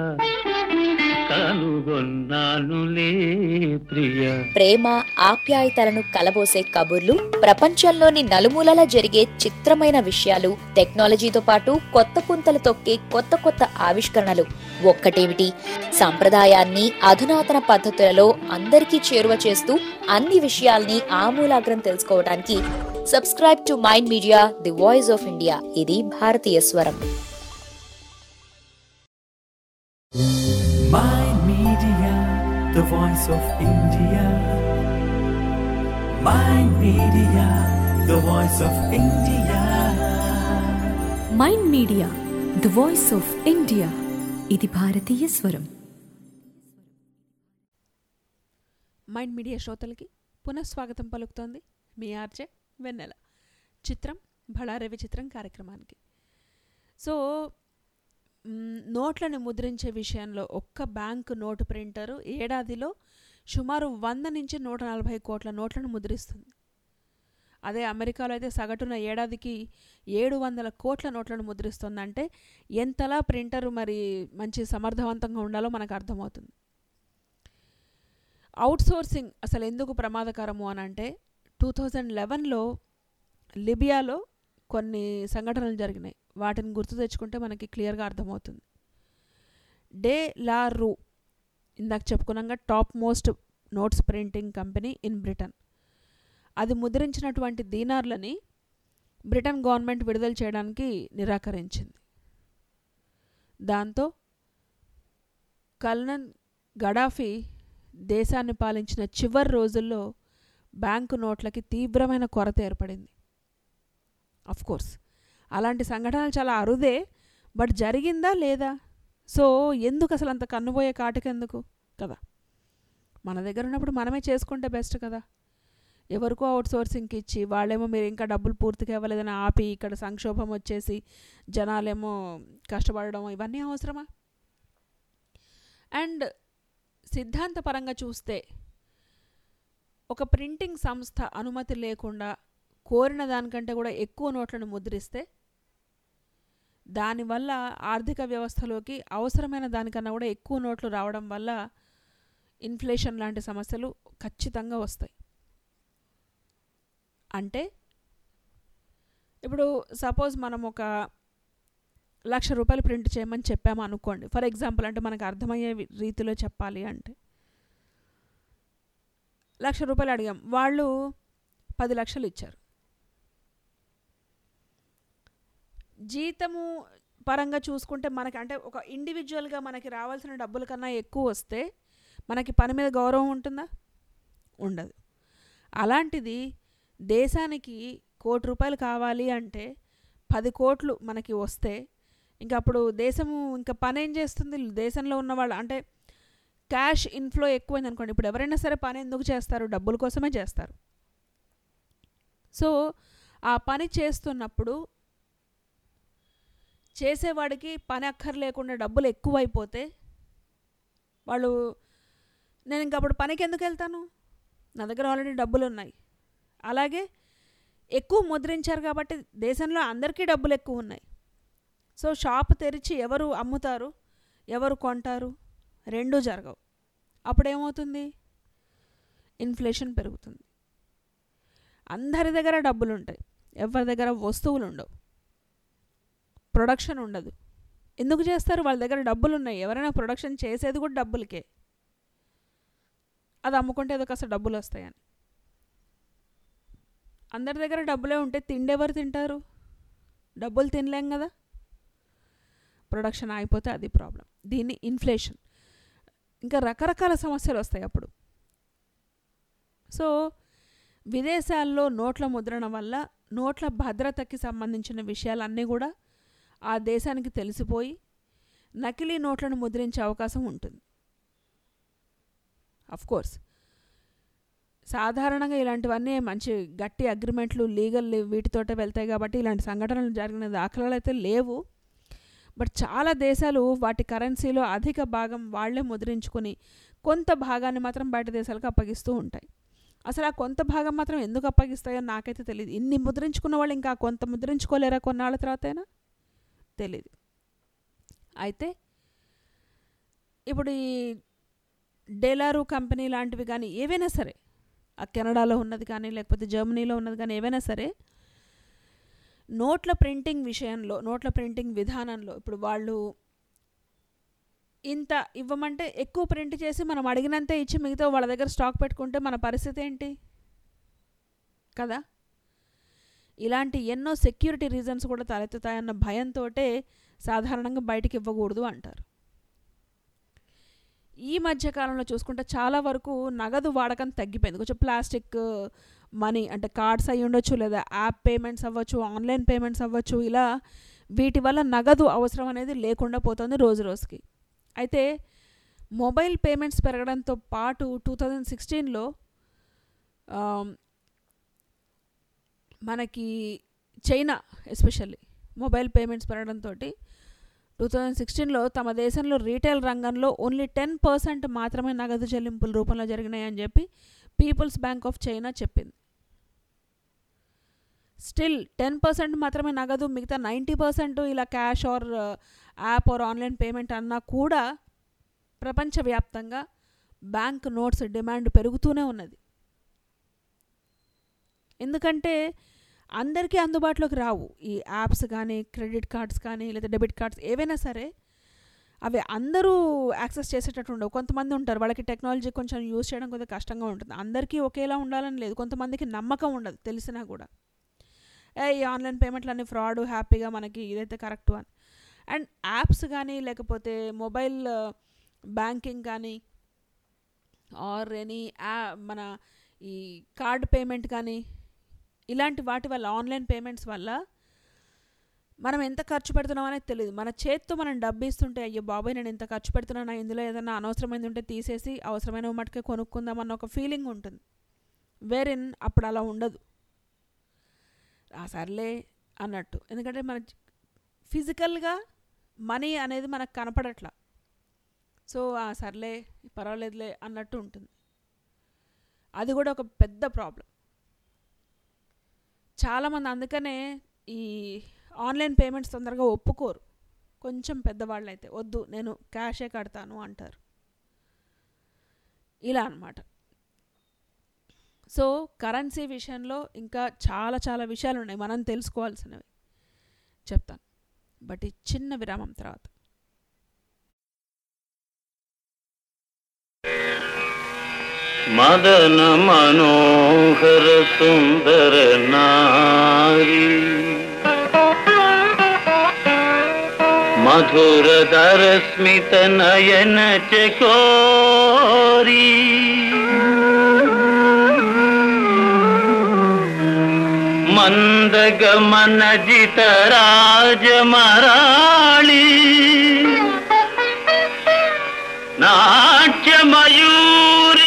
కనుగొన్నానులే ప్రియ ప్రేమ ఆప్యాయతలను కలబోసే కబుర్లు ప్రపంచంలోని నలుమూలలా జరిగే చిత్రమైన విషయాలు టెక్నాలజీతో పాటు కొత్త పుంతలు తొక్కే కొత్త కొత్త ఆవిష్కరణలు ఒక్కటేమిటి సంప్రదాయాన్ని అధునాతన పద్ధతులలో అందరికీ చేరువ చేస్తూ అన్ని విషయాల్ని ఆమూలాగ్రం తెలుసుకోవడానికి subscribe to Mind Media the voice of India ఇది భారతీయ స్వరం Mind Media, the voice of India. Mind Media, the voice of India. Mind media the voice of India ఇది భారతీయ స్వరం మైండ్ మీడియా శ్రోతలకి పునఃస్వాగతం పలుకుతోంది మీ ఆర్జే వెన్నెల చిత్రం బళారవి చిత్రం కార్యక్రమానికి సో మ్, నోట్లను ముద్రించే విషయంలో ఒక్క బ్యాంకు నోటు ప్రింటరు ఏడాదిలో సుమారు వంద నుంచి నూట నలభై కోట్ల నోట్లను ముద్రిస్తుంది అదే అమెరికాలో అయితే సగటున ఏడాదికి ఏడు వందల కోట్ల నోట్లను ముద్రిస్తుందంటే ఎంతలా ప్రింటరు మరి మంచి సమర్థవంతంగా ఉండాలో మనకు అర్థమవుతుంది అవుట్సోర్సింగ్ అసలు ఎందుకు ప్రమాదకరము అని అంటే టూ థౌజండ్ లెవెన్లో లిబియాలో కొన్ని సంఘటనలు జరిగినాయి వాటిని గుర్తు తెచ్చుకుంటే మనకి క్లియర్గా అర్థమవుతుంది డే లా రూ ఇందాక చెప్పుకున్నాక top most notes printing company in Britain అది ముద్రించినటువంటి దీనార్లని బ్రిటన్ గవర్నమెంట్ విడుదల చేయడానికి నిరాకరించింది దాంతో కల్నన్ గడాఫీ దేశాన్ని పాలించిన చివరి రోజుల్లో బ్యాంకు నోట్లకి తీవ్రమైన కొరత ఏర్పడింది అఫ్ కోర్స్ అలాంటి సంఘటనలు చాలా అరుదే బట్ జరిగిందా లేదా సో ఎందుకు అసలు అంత కన్నుపోయే కాటుకెందుకు కదా మన దగ్గర ఉన్నప్పుడు మనమే చేసుకుంటే బెస్ట్ కదా ఎవరికో అవుట్ సోర్సింగ్కి ఇచ్చి వాళ్ళేమో మీరు ఇంకా డబ్బులు పూర్తిగా ఇవ్వలేదని ఆపి ఇక్కడ సంక్షోభం వచ్చేసి జనాలేమో కష్టపడడం ఇవన్నీ అవసరమా అండ్ సిద్ధాంతపరంగా చూస్తే ఒక ప్రింటింగ్ సంస్థ అనుమతి లేకుండా కోరిన దానికంటే కూడా ఎక్కువ నోట్లను ముద్రిస్తే దానివల్ల ఆర్థిక వ్యవస్థలోకి అవసరమైన దానికన్నా కూడా ఎక్కువ నోట్లు రావడం వల్ల ఇన్ఫ్లేషన్ లాంటి సమస్యలు ఖచ్చితంగా వస్తాయి అంటే ఇప్పుడు సపోజ్ మనం ఒక లక్ష రూపాయలు ప్రింట్ చేయమని చెప్పాము అనుకోండి ఫర్ ఎగ్జాంపుల్ అంటే మనకు అర్థమయ్యే వి- రీతిలో చెప్పాలి అంటే లక్ష రూపాయలు అడిగాం వాళ్ళు పది లక్షలు ఇచ్చారు జీతము పరంగా చూసుకుంటే మనకి అంటే ఒక ఇండివిజువల్గా మనకి రావాల్సిన డబ్బుల కన్నా ఎక్కువ వస్తే మనకి పని మీద గౌరవం ఉంటుందా ఉండదు అలాంటిది దేశానికి కోటి రూపాయలు కావాలి అంటే పది కోట్లు మనకి వస్తే ఇంకా అప్పుడు దేశము ఇంకా పని ఏం చేస్తుంది దేశంలో ఉన్న వాళ్ళు అంటే క్యాష్ ఇన్ఫ్లో ఎక్కువైంది అనుకోండి ఇప్పుడు ఎవరైనా సరే పని ఎందుకు చేస్తారు డబ్బుల కోసమే చేస్తారు సో ఆ పని చేస్తున్నప్పుడు చేసేవాడికి పని అక్కర్లేకుండా డబ్బులు ఎక్కువైపోతే వాళ్ళు నేను ఇంక అప్పుడు పనికి ఎందుకు వెళ్తాను నా దగ్గర ఆల్రెడీ డబ్బులు ఉన్నాయి అలాగే ఎక్కువ ముద్రించారు కాబట్టి దేశంలో అందరికీ డబ్బులు ఎక్కువ ఉన్నాయి సో షాప్ తెరిచి ఎవరు అమ్ముతారు ఎవరు కొంటారు రెండూ జరగవు అప్పుడేమవుతుంది ఇన్ఫ్లేషన్ పెరుగుతుంది అందరి దగ్గర డబ్బులు ఉంటాయి ఎవరి దగ్గర వస్తువులు ఉండవు ప్రొడక్షన్ ఉండదు ఎందుకు చేస్తారు వాళ్ళ దగ్గర డబ్బులు ఉన్నాయి ఎవరైనా ప్రొడక్షన్ చేసేది కూడా డబ్బులకే అది అమ్ముకుంటే ఏదో కాస్త డబ్బులు వస్తాయని అందరి దగ్గర డబ్బులే ఉంటే తిండి ఎవరు తింటారు డబ్బులు తినలేం కదా ప్రొడక్షన్ అయిపోతే అది ప్రాబ్లం దీన్ని ఇన్ఫ్లేషన్ ఇంకా రకరకాల సమస్యలు వస్తాయి అప్పుడు సో విదేశాల్లో నోట్ల ముద్రణ వల్ల నోట్ల భద్రతకి సంబంధించిన విషయాలన్నీ కూడా ఆ దేశానికి తెలిసిపోయి నకిలీ నోట్లను ముద్రించే అవకాశం ఉంటుంది అఫ్ కోర్స్ సాధారణంగా ఇలాంటివన్నీ మంచి గట్టి అగ్రిమెంట్లు లీగల్ వీటితోటే వెళ్తాయి కాబట్టి ఇలాంటి సంఘటనలు జరిగిన దాఖలాలు అయితే లేవు బట్ చాలా దేశాలు వాటి కరెన్సీలో అధిక భాగం వాళ్లే ముద్రించుకొని కొంత భాగాన్ని మాత్రం బయట దేశాలకు అప్పగిస్తూ ఉంటాయి అసలు ఆ కొంత భాగం మాత్రం ఎందుకు అప్పగిస్తాయో నాకైతే తెలియదు ఇన్ని ముద్రించుకున్న వాళ్ళు ఇంకా కొంత ముద్రించుకోలేరా కొన్నాళ్ళ తర్వాతైనా తెలీదు అయితే ఇప్పుడు ఈ డెలారు కంపెనీ లాంటివి కానీ ఏవైనా సరే ఆ కెనడాలో ఉన్నది కానీ లేకపోతే జర్మనీలో ఉన్నది కానీ ఏవైనా సరే నోట్ల ప్రింటింగ్ విషయంలో నోట్ల ప్రింటింగ్ విధానంలో ఇప్పుడు వాళ్ళు ఇంత ఇవ్వమంటే ఎక్కువ ప్రింట్ చేసి మనం అడిగినంతే ఇచ్చి మిగతా వాళ్ళ దగ్గర స్టాక్ పెట్టుకుంటే మన పరిస్థితి ఏంటి కదా ఇలాంటి ఎన్నో సెక్యూరిటీ రీజన్స్ కూడా తలెత్తుతాయన్న భయంతో సాధారణంగా బయటికి ఇవ్వకూడదు అంటారు ఈ మధ్య కాలంలో చూసుకుంటే చాలా వరకు నగదు వాడకం తగ్గిపోయింది కొంచెం ప్లాస్టిక్ మనీ అంటే కార్డ్స్ అయి ఉండొచ్చు లేదా యాప్ పేమెంట్స్ అవ్వచ్చు ఆన్లైన్ పేమెంట్స్ అవ్వచ్చు ఇలా వీటి వల్ల నగదు అవసరం అనేది లేకుండా పోతుంది రోజు రోజుకి అయితే మొబైల్ పేమెంట్స్ పెరగడంతో పాటు టూ థౌజండ్ సిక్స్టీన్లో మనకి చైనా ఎస్పెషల్లీ మొబైల్ పేమెంట్స్ పెరగడంతో టూ థౌజండ్ సిక్స్టీన్లో తమ దేశంలో రీటైల్ రంగంలో ఓన్లీ టెన్ పర్సెంట్ మాత్రమే నగదు చెల్లింపుల రూపంలో జరిగినాయని చెప్పి పీపుల్స్ బ్యాంక్ ఆఫ్ చైనా చెప్పింది స్టిల్ టెన్ పర్సెంట్ మాత్రమే నగదు మిగతా నైంటీ పర్సెంట్ ఇలా cash or app or online payment అన్నా కూడా ప్రపంచవ్యాప్తంగా బ్యాంక్ నోట్స్ డిమాండ్ పెరుగుతూనే ఉన్నది ఎందుకంటే అందరికీ అందుబాటులోకి రావు ఈ యాప్స్ కానీ క్రెడిట్ కార్డ్స్ కానీ లేదా డెబిట్ కార్డ్స్ ఏవైనా సరే అవి అందరూ యాక్సెస్ చేసేటట్టు ఉండవు కొంతమంది ఉంటారు వాళ్ళకి టెక్నాలజీ కొంచెం యూజ్ చేయడం కొద్దిగా కష్టంగా ఉంటుంది అందరికీ ఒకేలా ఉండాలని లేదు కొంతమందికి నమ్మకం ఉండదు తెలిసినా కూడా ఏ ఈ ఆన్లైన్ పేమెంట్లు అన్ని ఫ్రాడ్ హ్యాపీగా మనకి ఇదైతే కరెక్ట్ అని అండ్ యాప్స్ కానీ లేకపోతే మొబైల్ బ్యాంకింగ్ కానీ ఆర్ ఎనీ యా మన ఈ కార్డ్ పేమెంట్ కానీ ఇలాంటి వాటి వల్ల ఆన్లైన్ పేమెంట్స్ వల్ల మనం ఎంత ఖర్చు పెడుతున్నాం అనేది తెలియదు మన చేత్తో మనం డబ్బు ఇస్తుంటే అయ్యో బాబాయ్ నేను ఎంత ఖర్చు పెడుతున్నాను ఇందులో ఏదైనా అనవసరమైనది ఉంటే తీసేసి అవసరమైన మటుకే కొనుక్కుందామన్న ఒక ఫీలింగ్ ఉంటుంది వేరిన్ అప్పుడు అలా ఉండదు ఆ సర్లే అన్నట్టు ఎందుకంటే మన ఫిజికల్గా మనీ అనేది మనకు కనపడట్లా సో ఆ సర్లే పర్వాలేదులే అన్నట్టు ఉంటుంది అది కూడా ఒక పెద్ద ప్రాబ్లం చాలామంది అందుకనే ఈ ఆన్లైన్ పేమెంట్స్ తొందరగా ఒప్పుకోరు కొంచెం పెద్దవాళ్ళు అయితే వద్దు నేను క్యాషే కడతాను అంటారు ఇలా అనమాట సో కరెన్సీ విషయంలో ఇంకా చాలా చాలా విషయాలు ఉన్నాయి మనం తెలుసుకోవాల్సినవి చెప్తాను బట్ ఈ చిన్న విరామం తర్వాత మదన మనోహర సుందర నారి మధుర ధర స్మిత నయన చకోరి మందగమన జిత రాజమరాళి నాట్యమయూరి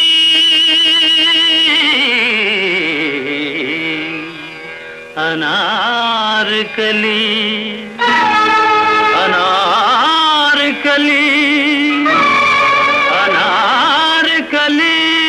అనార్కలి అనార్కలి అనార్కలి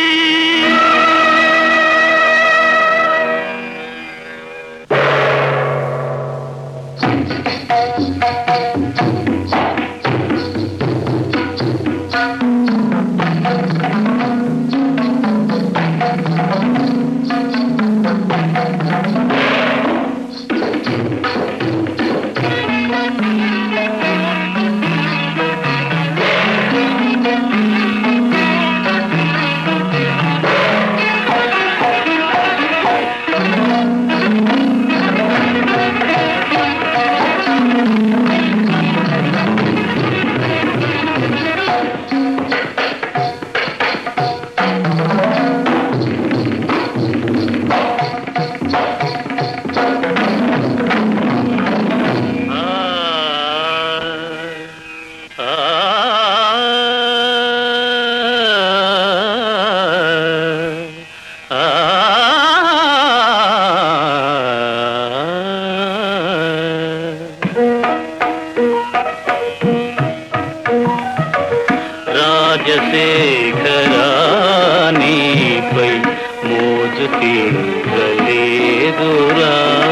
రాజశేఖరానిపై మోజు తీరలేదురా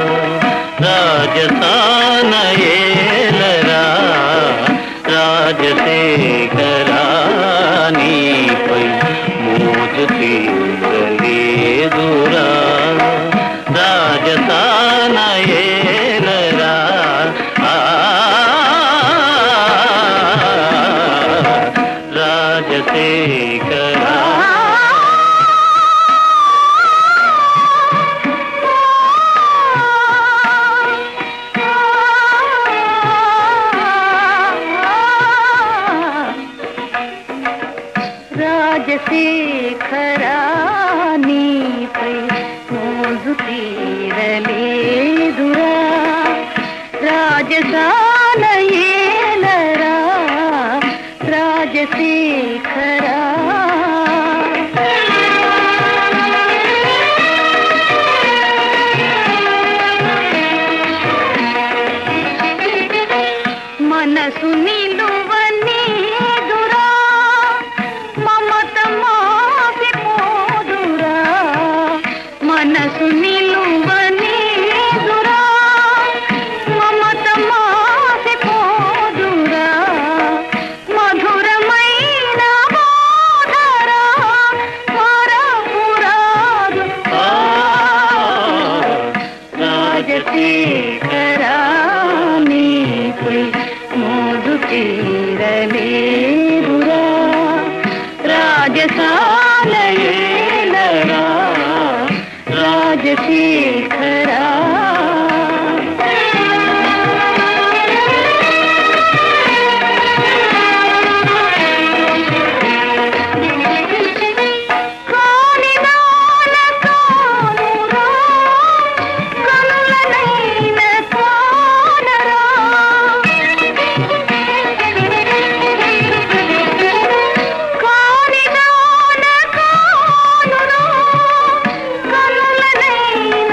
రాజసానయేలరా రాజశేఖరానిపై మోజు తీరలేదురా రాజసానయేలరా ఆ రాజశేఖరా రాజశేఖరా నీపై మోజు తీరలేదురా రాజసాల ఏలరా రాజశేఖరా మనసు నిలువనీదురా మమత మాసిపోదురా మనసు నిలువనీదురా మమత మాసిపోదురా మధురమైన బాధరా మరపురాదు రాజశేఖరా నీపై మోజు తీరలేదురా రాజసాల ఏలరా రాజశేఖరా కానిదాన కానురా కనులనైన కానరా కానిదాన కానురా కనులనైన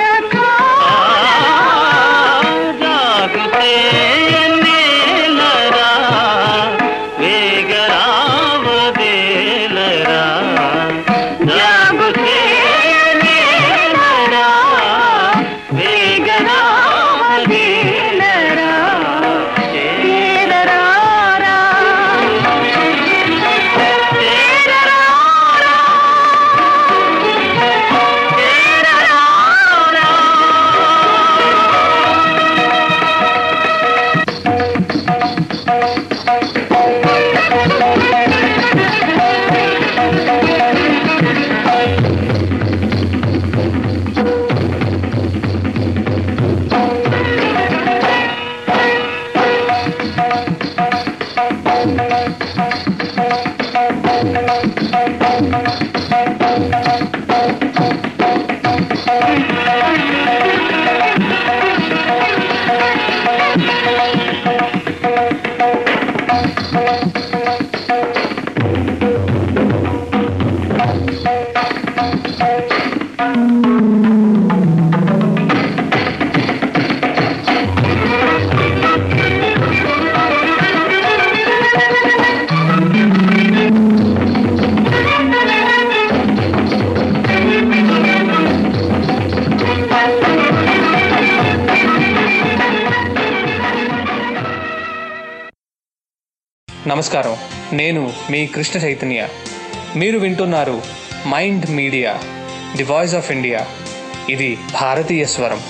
నమస్కారం నేను మీ కృష్ణ చైతన్య మీరు వింటున్నారు Mind Media the voice of India ఇది భారతీయ స్వరం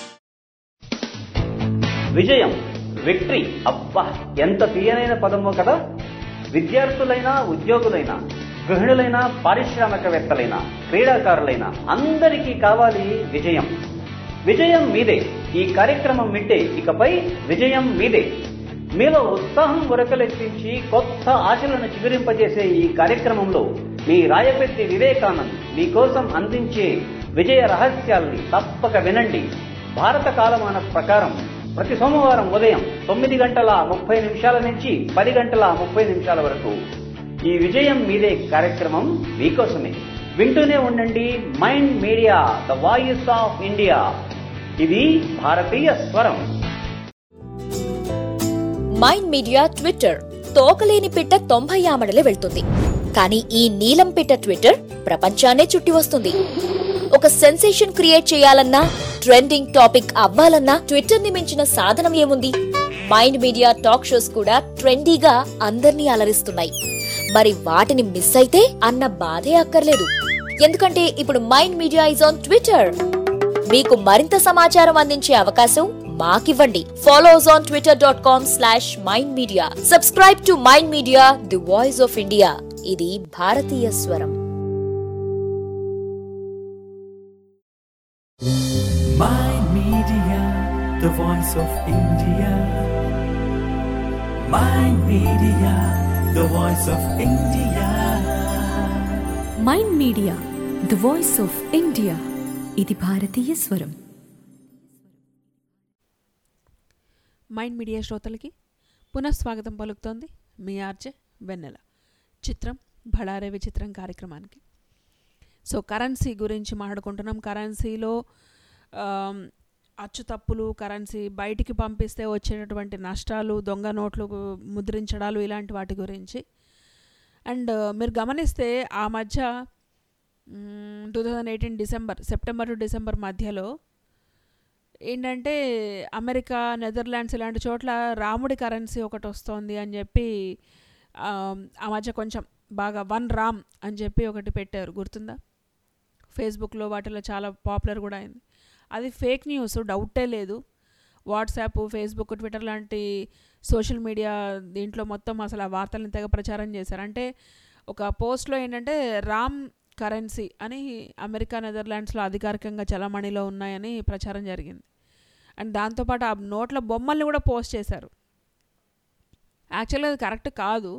విజయం విక్టరీ అబ్బా ఎంత తీయనైన పదమో కదా విద్యార్థులైనా ఉద్యోగులైనా గృహిణులైనా పారిశ్రామికవేత్తలైనా క్రీడాకారులైన అందరికీ కావాలి విజయం విజయం మీదే ఈ కార్యక్రమం వింటే ఇకపై విజయం మీదే మీలో ఉత్సాహం ఉరకలెత్తించి కొత్త ఆశలను చిగురింపజేసే ఈ కార్యక్రమంలో మీ రాయపెట్టి వివేకానంద్ మీకోసం అందించే విజయ రహస్యాల్ని తప్పక వినండి భారత కాలమాన ప్రకారం ప్రతి సోమవారం ఉదయం తొమ్మిది గంటల ముప్పై నిమిషాల నుంచి పది గంటల ముప్పై నిమిషాల వరకు ఈ విజయం మీదే కార్యక్రమం మీకోసమే వింటూనే ఉండండి Mind media the voice of India ఇది భారతీయ స్వరం మైండ్ మీడియా ట్విట్టర్ తోకలేని పిట్ట తొంభై ఆమడలే వెళ్తుంది కానీ ఈ నీలం పిట్ట ట్విట్టర్ ప్రపంచాన్నే చుట్టి వస్తుంది ఒక సెన్సేషన్ క్రియేట్ చేయాలన్నా ట్రెండింగ్ టాపిక్ అవ్వాలన్నా ట్విట్టర్ ని మించిన సాధనం ఏముంది మైండ్ మీడియా టాక్ షోస్ కూడా ట్రెండీగా అందర్నీ అలరిస్తున్నాయి మరి వాటిని మిస్ అయితే అన్న బాధే అక్కర్లేదు ఎందుకంటే ఇప్పుడు Mind Media is on Twitter మీకు మరింత సమాచారం అందించే అవకాశం మాకివ్వండి follow us on Twitter dot com slash Mind Media subscribe to Mind Media the voice of India ఇది భారతీయ స్వరం Mind Media, the voice of India. Mind Media, the voice of India. Mind media the voice of India ఇది భారతీయ స్వరం Mind media శ్రోతలకి పునఃస్వాగతం పలుకుతోంది మీ RJ వెన్నెల చిత్రం భళారే విచిత్రం కార్యక్రమానికి సో కరెన్సీ గురించి మాట్లాడుకుంటున్నాం కరెన్సీలో ఆమ్, అచ్చు తప్పులు కరెన్సీ బయటికి పంపిస్తే వచ్చేటటువంటి నష్టాలు దొంగ నోట్లు ముద్రించడాలు ఇలాంటి వాటి గురించి అండ్ మీరు గమనిస్తే ఆ మధ్య two thousand eighteen December September to December మధ్యలో ఏంటంటే అమెరికా నెదర్లాండ్స్ ఇలాంటి చోట్ల రాముడి కరెన్సీ ఒకటి వస్తోంది అని చెప్పి ఆ, ఆ మధ్య కొంచెం బాగా వన్ రామ్ అని చెప్పి ఒకటి పెట్టారు గుర్తుందా ఫేస్బుక్లో వాటిలో చాలా పాపులర్ కూడా అయింది అది ఫేక్ న్యూస్ డౌటే లేదు వాట్సాప్ ఫేస్బుక్ ట్విట్టర్ లాంటి సోషల్ మీడియా దీంట్లో మొత్తం అసలు ఆ వార్తలను తెగ ప్రచారం చేశారు అంటే ఒక పోస్ట్లో ఏంటంటే రామ్ కరెన్సీ అని అమెరికా నెదర్లాండ్స్లో అధికారికంగా చలామణిలో ఉన్నాయని ప్రచారం జరిగింది అండ్ దాంతోపాటు ఆ నోట్ల బొమ్మల్ని కూడా పోస్ట్ చేశారు యాక్చువల్గా అది కరెక్ట్ కాదు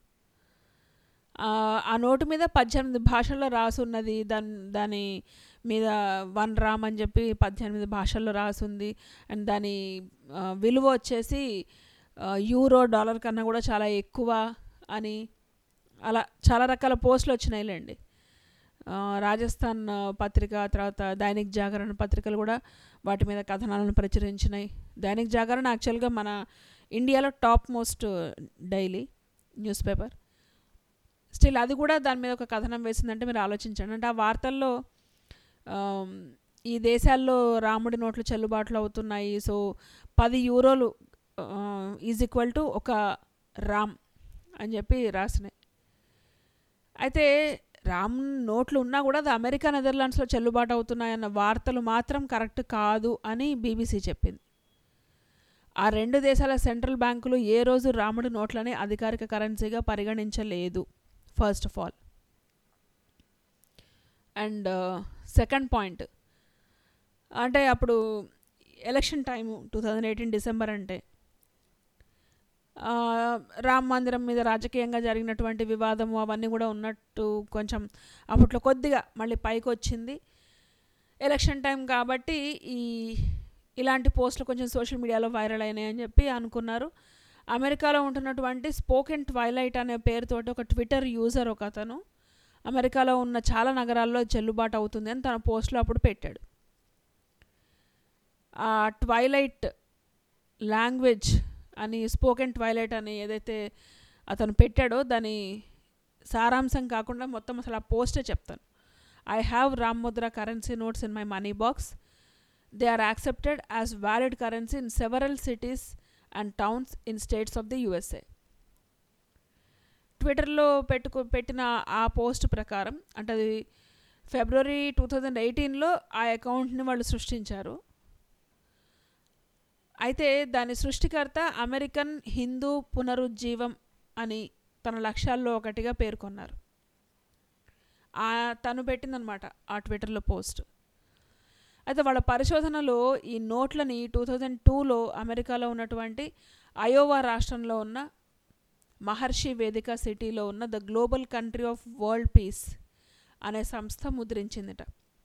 ఆ, ఆ నోటు మీద పద్దెనిమిది భాషల్లో రాసి ఉన్నది దాని దాని మీద వన్ రామ్ అని చెప్పి పద్దెనిమిది భాషల్లో రాసి ఉంది అండ్ దాని ఆ, విలువ వచ్చేసి ఆ, యూరో డాలర్ కన్నా కూడా చాలా ఎక్కువ అని అలా చాలా రకాల పోస్టులు వచ్చినాయిలేండి ఆ, రాజస్థాన్ ఆ, పత్రిక తర్వాత దైనిక్ జాగరణ పత్రికలు కూడా వాటి మీద కథనాలను ప్రచురించినాయి దైనిక్ జాగరణ యాక్చువల్గా మన ఇండియాలో top most daily newspaper still అది కూడా దాని మీద ఒక కథనం వేసిందంటే మీరు ఆలోచించండి అంటే ఆ వార్తల్లో ఆమ్, ఈ దేశాల్లో రాముడి నోట్లు చెల్లుబాట్లు అవుతున్నాయి సో పది యూరోలు ఈజ్ ఈక్వల్ టు ఒక రామ్ అని చెప్పి రాసినాయి అయితే రామ్ నోట్లు ఉన్నా కూడా అది అమెరికా నెదర్లాండ్స్లో చెల్లుబాటు అవుతున్నాయన్న వార్తలు మాత్రం కరెక్ట్ కాదు అని బీబీసీ చెప్పింది ఆ రెండు దేశాల సెంట్రల్ బ్యాంకులు ఏ రోజు రాముడి నోట్లని అధికారిక కరెన్సీగా పరిగణించలేదు first of all and second point అంటే అప్పుడు election time two thousand eighteen December అంటే ఆ, రామ్ మందిరం మీద రాజకీయంగా జరిగినటువంటి వివాదము అవన్నీ కూడా ఉన్నట్టు కొంచెం అప్పట్లో కొద్దిగా మళ్ళీ పైకి వచ్చింది ఎలక్షన్ టైం కాబట్టి ఈ ఇలాంటి పోస్టులు కొంచెం సోషల్ మీడియాలో వైరల్ అయినాయి అని చెప్పి అనుకున్నారు అమెరికాలో ఉంటున్నటువంటి స్పోకెన్ ట్వైలైట్ అనే పేరుతోటి ఒక ట్విట్టర్ యూజర్ ఒక అతను అమెరికాలో ఉన్న చాలా నగరాల్లో చెల్లుబాటు అవుతుంది అని తన పోస్ట్లో అప్పుడు పెట్టాడు ఆ ట్వైలైట్ లాంగ్వేజ్ అని స్పోకెన్ ట్వైలైట్ అని ఏదైతే అతను పెట్టాడో దాని సారాంశం కాకుండా మొత్తం అసలు ఆ పోస్టే చెప్తాను I have Ram Mudra currency notes in my money box they are accepted as valid currency in several cities and towns in states of the USA ట్విట్టర్లో పెట్టుకో పెట్టిన ఆ పోస్ట్ ప్రకారం అంటే అది ఫిబ్రవరి టూ థౌజండ్ ఎయిటీన్లో ఆ అకౌంట్ని వాళ్ళు సృష్టించారు అయితే దాని సృష్టికర్త అమెరికన్ హిందూ పునరుజ్జీవం అని తన లక్ష్యాల్లో ఒకటిగా పేర్కొన్నారు ఆ తను పెట్టిందనమాట ఆ ట్విట్టర్లో పోస్ట్ అయితే వాళ్ళ పరిశోధనలో ఈ నోట్లని టూ థౌజండ్ టూలో అమెరికాలో ఉన్నటువంటి అయోవా రాష్ట్రంలో ఉన్న మహర్షి వేదిక సిటీలో ఉన్న the global country of world peace అనే సంస్థ ముద్రించిందిట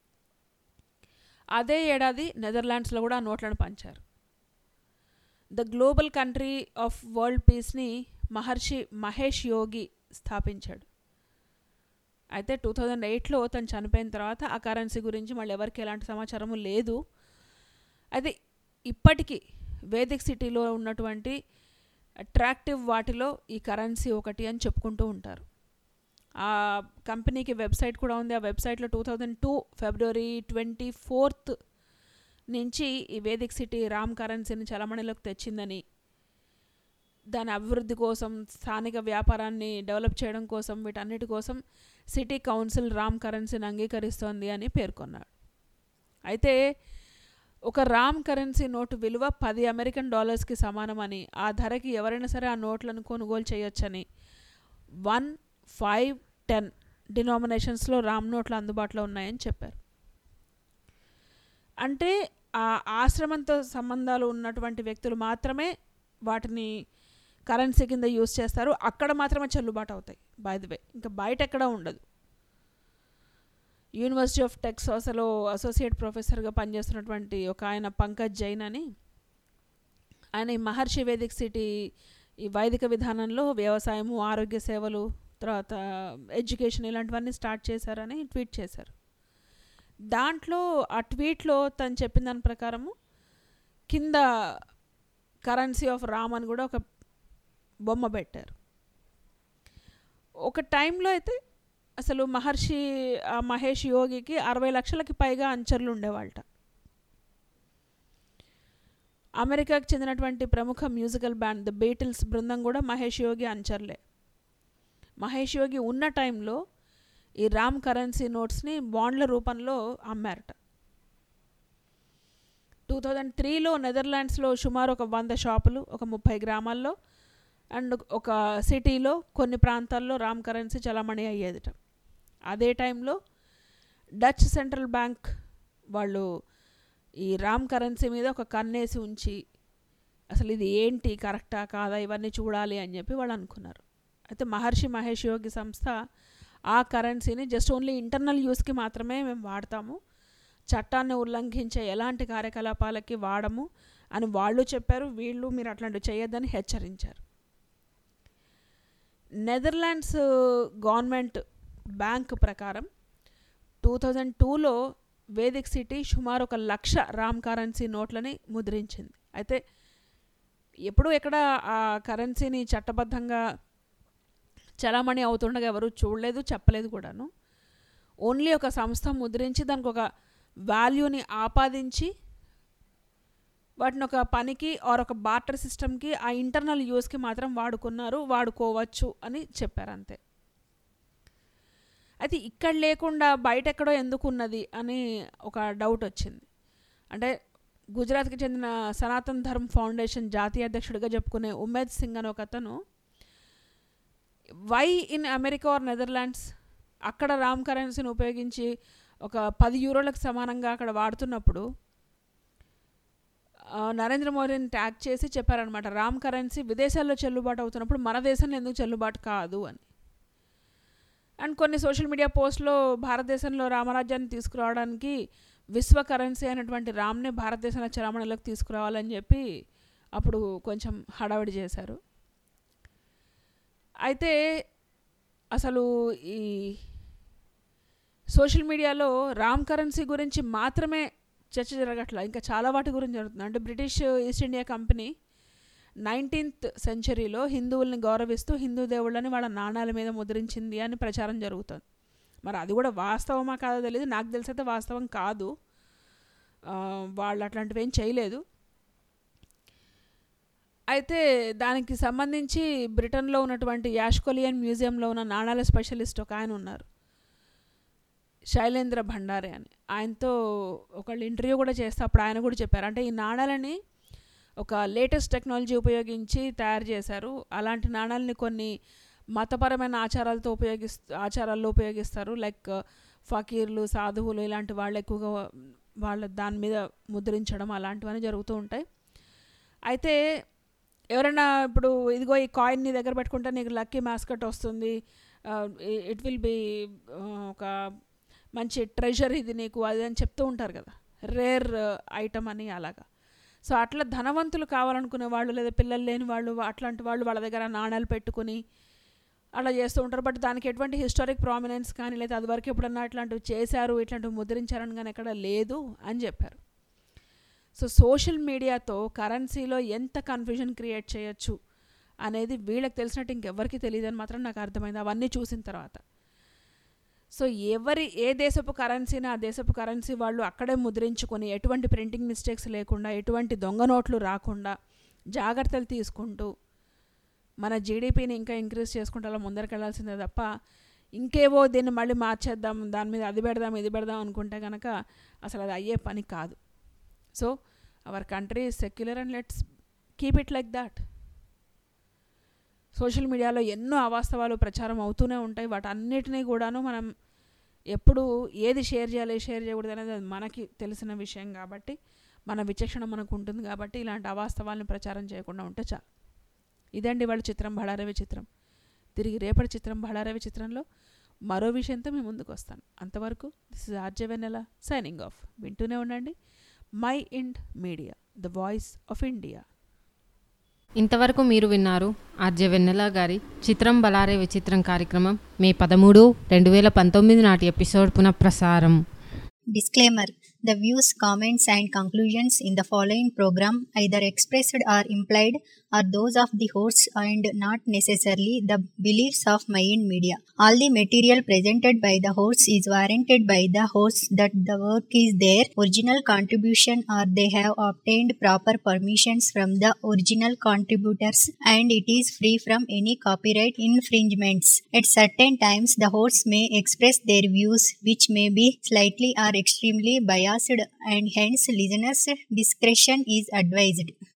అదే ఏడాది నెదర్లాండ్స్లో కూడా ఆ నోట్లను పంచారు the global country of world పీస్ని మహర్షి మహేష్ యోగి స్థాపించాడు అయితే టూ థౌజండ్ ఎయిట్లో తను చనిపోయిన తర్వాత ఆ కరెన్సీ గురించి మళ్ళీ ఎవరికి ఎలాంటి సమాచారము లేదు అయితే ఇప్పటికీ వేదిక్ సిటీలో ఉన్నటువంటి అట్రాక్టివ్ వాటిలో ఈ కరెన్సీ ఒకటి అని చెప్పుకుంటూ ఉంటారు ఆ కంపెనీకి వెబ్సైట్ కూడా ఉంది ఆ వెబ్సైట్లో two thousand two February twenty fourth నుంచి ఈ వేదిక్ సిటీ రామ్ కరెన్సీని చలమణిలోకి తెచ్చిందని దాని అభివృద్ధి కోసం స్థానిక వ్యాపారాన్ని డెవలప్ చేయడం కోసం వీటన్నిటి కోసం సిటీ కౌన్సిల్ రామ్ కరెన్సీని అంగీకరిస్తోంది అని పేర్కొన్నాడు అయితే ఒక రామ్ కరెన్సీ నోటు విలువ పది అమెరికన్ డాలర్స్కి సమానమని ఆ ధరకి ఎవరైనా సరే ఆ నోట్లను కొనుగోలు చేయొచ్చని వన్ ఫైవ్ టెన్ డినామినేషన్స్లో రామ్ నోట్లు అందుబాటులో ఉన్నాయని చెప్పారు అంటే ఆ ఆశ్రమంతో సంబంధాలు ఉన్నటువంటి వ్యక్తులు మాత్రమే వాటిని కరెన్సీ కింద యూస్ చేస్తారు అక్కడ మాత్రమే చెల్లుబాటు అవుతాయి బై ది వే ఇంకా బయట ఎక్కడ ఉండదు యూనివర్సిటీ ఆఫ్ టెక్సాస్లో అసోసియేట్ ప్రొఫెసర్గా పనిచేస్తున్నటువంటి ఒక ఆయన పంకజ్ జైన్ అని ఆయన ఈ మహర్షి వేదిక్ సిటీ ఈ వైదిక విధానంలో వ్యవసాయము ఆరోగ్య సేవలు తర్వాత ఎడ్యుకేషన్ ఇలాంటివన్నీ స్టార్ట్ చేశారని ట్వీట్ చేశారు దాంట్లో ఆ ట్వీట్లో తను చెప్పిన దాని ప్రకారము కింద కరెన్సీ ఆఫ్ రామ్ అని కూడా ఒక బొమ్మ పెట్టారు ఒక టైంలో అయితే అసలు మహర్షి ఆ మహేష్ యోగికి అరవై లక్షలకి పైగా అంచర్లు ఉండేవాళ్ళట అమెరికాకు చెందినటువంటి ప్రముఖ మ్యూజికల్ బ్యాండ్ ద బీటిల్స్ బృందం కూడా మహేష్ యోగి అంచర్లే మహేష్ యోగి ఉన్న టైంలో ఈ రామ్ కరెన్సీ నోట్స్ని బాండ్ల రూపంలో అమ్మారట టూ థౌజండ్ త్రీలో నెదర్లాండ్స్లో సుమారు ఒక వంద షాపులు ఒక ముప్పై గ్రామాల్లో అండ్ ఒక సిటీలో కొన్ని ప్రాంతాల్లో రామ్ కరెన్సీ చలామణి అయ్యేదిట అదే టైంలో డచ్ సెంట్రల్ బ్యాంక్ వాళ్ళు ఈ రామ్ కరెన్సీ మీద ఒక కన్నేసి ఉంచి అసలు ఇది ఏంటి కరెక్టా కాదా ఇవన్నీ చూడాలి అని చెప్పి వాళ్ళు అనుకున్నారు అయితే మహర్షి మహేష్ యోగి సంస్థ ఆ కరెన్సీని జస్ట్ ఓన్లీ ఇంటర్నల్ యూస్కి మాత్రమే మేము వాడతాము చట్టాన్ని ఉల్లంఘించే ఎలాంటి కార్యకలాపాలకి వాడము అని వాళ్ళు చెప్పారు వీళ్ళు మీరు అట్లాంటివి చేయొద్దని హెచ్చరించారు నెదర్లాండ్స్ గవర్నమెంట్ బ్యాంక్ ప్రకారం టూ థౌజండ్ టూలో వేదిక్ సిటీ సుమారు ఒక లక్ష రామ్ కరెన్సీ నోట్లని ముద్రించింది అయితే ఎప్పుడు ఎక్కడ ఆ కరెన్సీని చట్టబద్ధంగా చలామణి అవుతుండగా ఎవరు చూడలేదు చెప్పలేదు కూడాను ఓన్లీ ఒక సంస్థ ముద్రించి దానికి ఒక వాల్యూని ఆపాదించి వాటిని ఒక పనికి ఆర్ ఒక బార్టర్ సిస్టమ్కి ఆ ఇంటర్నల్ యూస్కి మాత్రం వాడుకున్నారు వాడుకోవచ్చు అని చెప్పారు అంతే అయితే ఇక్కడ లేకుండా బయట ఎక్కడో ఎందుకు ఉన్నది అని ఒక డౌట్ వచ్చింది అంటే గుజరాత్కి చెందిన సనాతన్ ధర్మ్ ఫౌండేషన్ జాతీయ అధ్యక్షుడిగా చెప్పుకునే ఉమేద్ సింగ్ అని ఒక అతను why in America or Netherlands అక్కడ రామ్ కరెన్సీని ఉపయోగించి ఒక పది యూరోలకు సమానంగా అక్కడ వాడుతున్నప్పుడు నరేంద్ర మోదీని ట్యాగ్ చేసి చెప్పారనమాట రామ్ కరెన్సీ విదేశాల్లో చెల్లుబాటు అవుతున్నప్పుడు మన దేశంలో ఎందుకు చెల్లుబాటు కాదు అని అండ్ కొన్ని సోషల్ మీడియా పోస్ట్లో భారతదేశంలో రామరాజ్యాన్ని తీసుకురావడానికి విశ్వ కరెన్సీ అయినటువంటి రామ్ని భారతదేశంలో చలామణిలోకి తీసుకురావాలని చెప్పి అప్పుడు కొంచెం హడావిడి చేశారు అయితే అసలు ఈ సోషల్ మీడియాలో రామ్ కరెన్సీ గురించి మాత్రమే చర్చ జరగట్ల ఇంకా చాలా వాటి గురించి జరుగుతుంది అంటే British East India Company nineteenth సెంచరీలో హిందువుల్ని గౌరవిస్తూ హిందూ దేవుళ్ళని వాళ్ళ నాణాల మీద ముద్రించింది అని ప్రచారం జరుగుతుంది మరి అది కూడా వాస్తవమా కాదో తెలియదు నాకు తెలిసైతే వాస్తవం కాదు వాళ్ళు అట్లాంటివి ఏం చేయలేదు అయితే దానికి సంబంధించి బ్రిటన్లో ఉన్నటువంటి యాష్కొలియన్ మ్యూజియంలో ఉన్న నాణాల స్పెషలిస్ట్ ఒక ఆయన ఉన్నారు శైలేంద్ర భండారే అని ఆయనతో ఒకళ్ళు ఇంటర్వ్యూ కూడా చేస్తే అప్పుడు ఆయన కూడా చెప్పారు అంటే ఈ నాణాలని ఒక లేటెస్ట్ టెక్నాలజీ ఉపయోగించి తయారు చేశారు అలాంటి నాణాలని కొన్ని మతపరమైన ఆచారాలతో ఉపయోగిస్తూ ఆచారాల్లో ఉపయోగిస్తారు లైక్ ఫకీర్లు సాధువులు ఇలాంటి వాళ్ళు ఎక్కువగా వాళ్ళ దాని మీద ముద్రించడం అలాంటివన్నీ జరుగుతూ ఉంటాయి అయితే ఎవరైనా ఇప్పుడు ఇదిగో ఈ కాయిన్ నీ దగ్గర పెట్టుకుంటే నీకు లక్కీ మాస్కట్ వస్తుంది ఇట్ విల్ బీ ఒక మంచి ట్రెజర్ ఇది నీకు అది అని చెప్తూ ఉంటారు కదా రేర్ ఐటమ్ అని అలాగా సో అట్లా ధనవంతులు కావాలనుకునే వాళ్ళు లేదా పిల్లలు లేని వాళ్ళు అట్లాంటి వాళ్ళు వాళ్ళ దగ్గర నాణాలు పెట్టుకుని అలా చేస్తూ ఉంటారు బట్ దానికి ఎటువంటి హిస్టారిక్ ప్రామినెన్స్ కానీ లేదా అది వరకు ఎప్పుడన్నా ఇట్లాంటివి చేశారు ఇట్లాంటివి ముద్రించారని కానీ ఎక్కడ లేదు అని చెప్పారు సో సోషల్ మీడియాతో కరెన్సీలో ఎంత కన్ఫ్యూజన్ క్రియేట్ చేయొచ్చు అనేది వీళ్ళకి తెలిసినట్టు ఇంకెవ్వరికి తెలియదని మాత్రం నాకు అర్థమైంది అవన్నీ చూసిన తర్వాత సో ఎవరి ఏ దేశపు కరెన్సీని ఆ దేశపు కరెన్సీ వాళ్ళు అక్కడే ముద్రించుకొని ఎటువంటి ప్రింటింగ్ మిస్టేక్స్ లేకుండా ఎటువంటి దొంగ నోట్లు రాకుండా జాగ్రత్తలు తీసుకుంటూ మన జీడిపిని ఇంకా ఇంక్రీజ్ చేసుకుంటూ అలా ముందరికి వెళ్ళాల్సిందే తప్ప ఇంకేవో దీన్ని మళ్ళీ మార్చేద్దాం దాని మీద అది పెడదాం ఇది పెడదాం అనుకుంటే కనుక అసలు అది అయ్యే పని కాదు so our country secular and let's keep it like that social మీడియాలో ఎన్నో అవాస్తవాలు ప్రచారం అవుతూనే ఉంటాయి వాటన్నిటినీ కూడాను మనం ఎప్పుడు ఏది షేర్ చేయాలి షేర్ చేయకూడదు అనేది అది మనకి తెలిసిన విషయం కాబట్టి మన విచక్షణ మనకు ఉంటుంది కాబట్టి ఇలాంటి అవాస్తవాలను ప్రచారం చేయకుండా ఉంటే చాలు ఇదండి వాళ్ళ చిత్రం బళారవి చిత్రం తిరిగి రేపటి చిత్రం బళారవి చిత్రంలో మరో విషయంతో మీ ముందుకు వస్తాను అంతవరకు this is RJ Vennela signing off వింటూనే ఉండండి Mind Media the voice of India ఇంతవరకు మీరు విన్నారు ఆర్జే వెన్నెల గారి చిత్రం బలారే విచిత్రం కార్యక్రమం మే పదమూడు రెండు వేల పంతొమ్మిది నాటి ఎపిసోడ్ పునఃప్రసారం Disclaimer The views, comments, and conclusions in the following program, either expressed or implied, are those of the hosts and not necessarily the beliefs of Mayan Media. All the material presented by the hosts is warranted by the hosts that the work is their original contribution or they have obtained proper permissions from the original contributors and it is free from any copyright infringements. At certain times, the hosts may express their views which may be slightly or extremely biased and hence listeners' discretion is advised.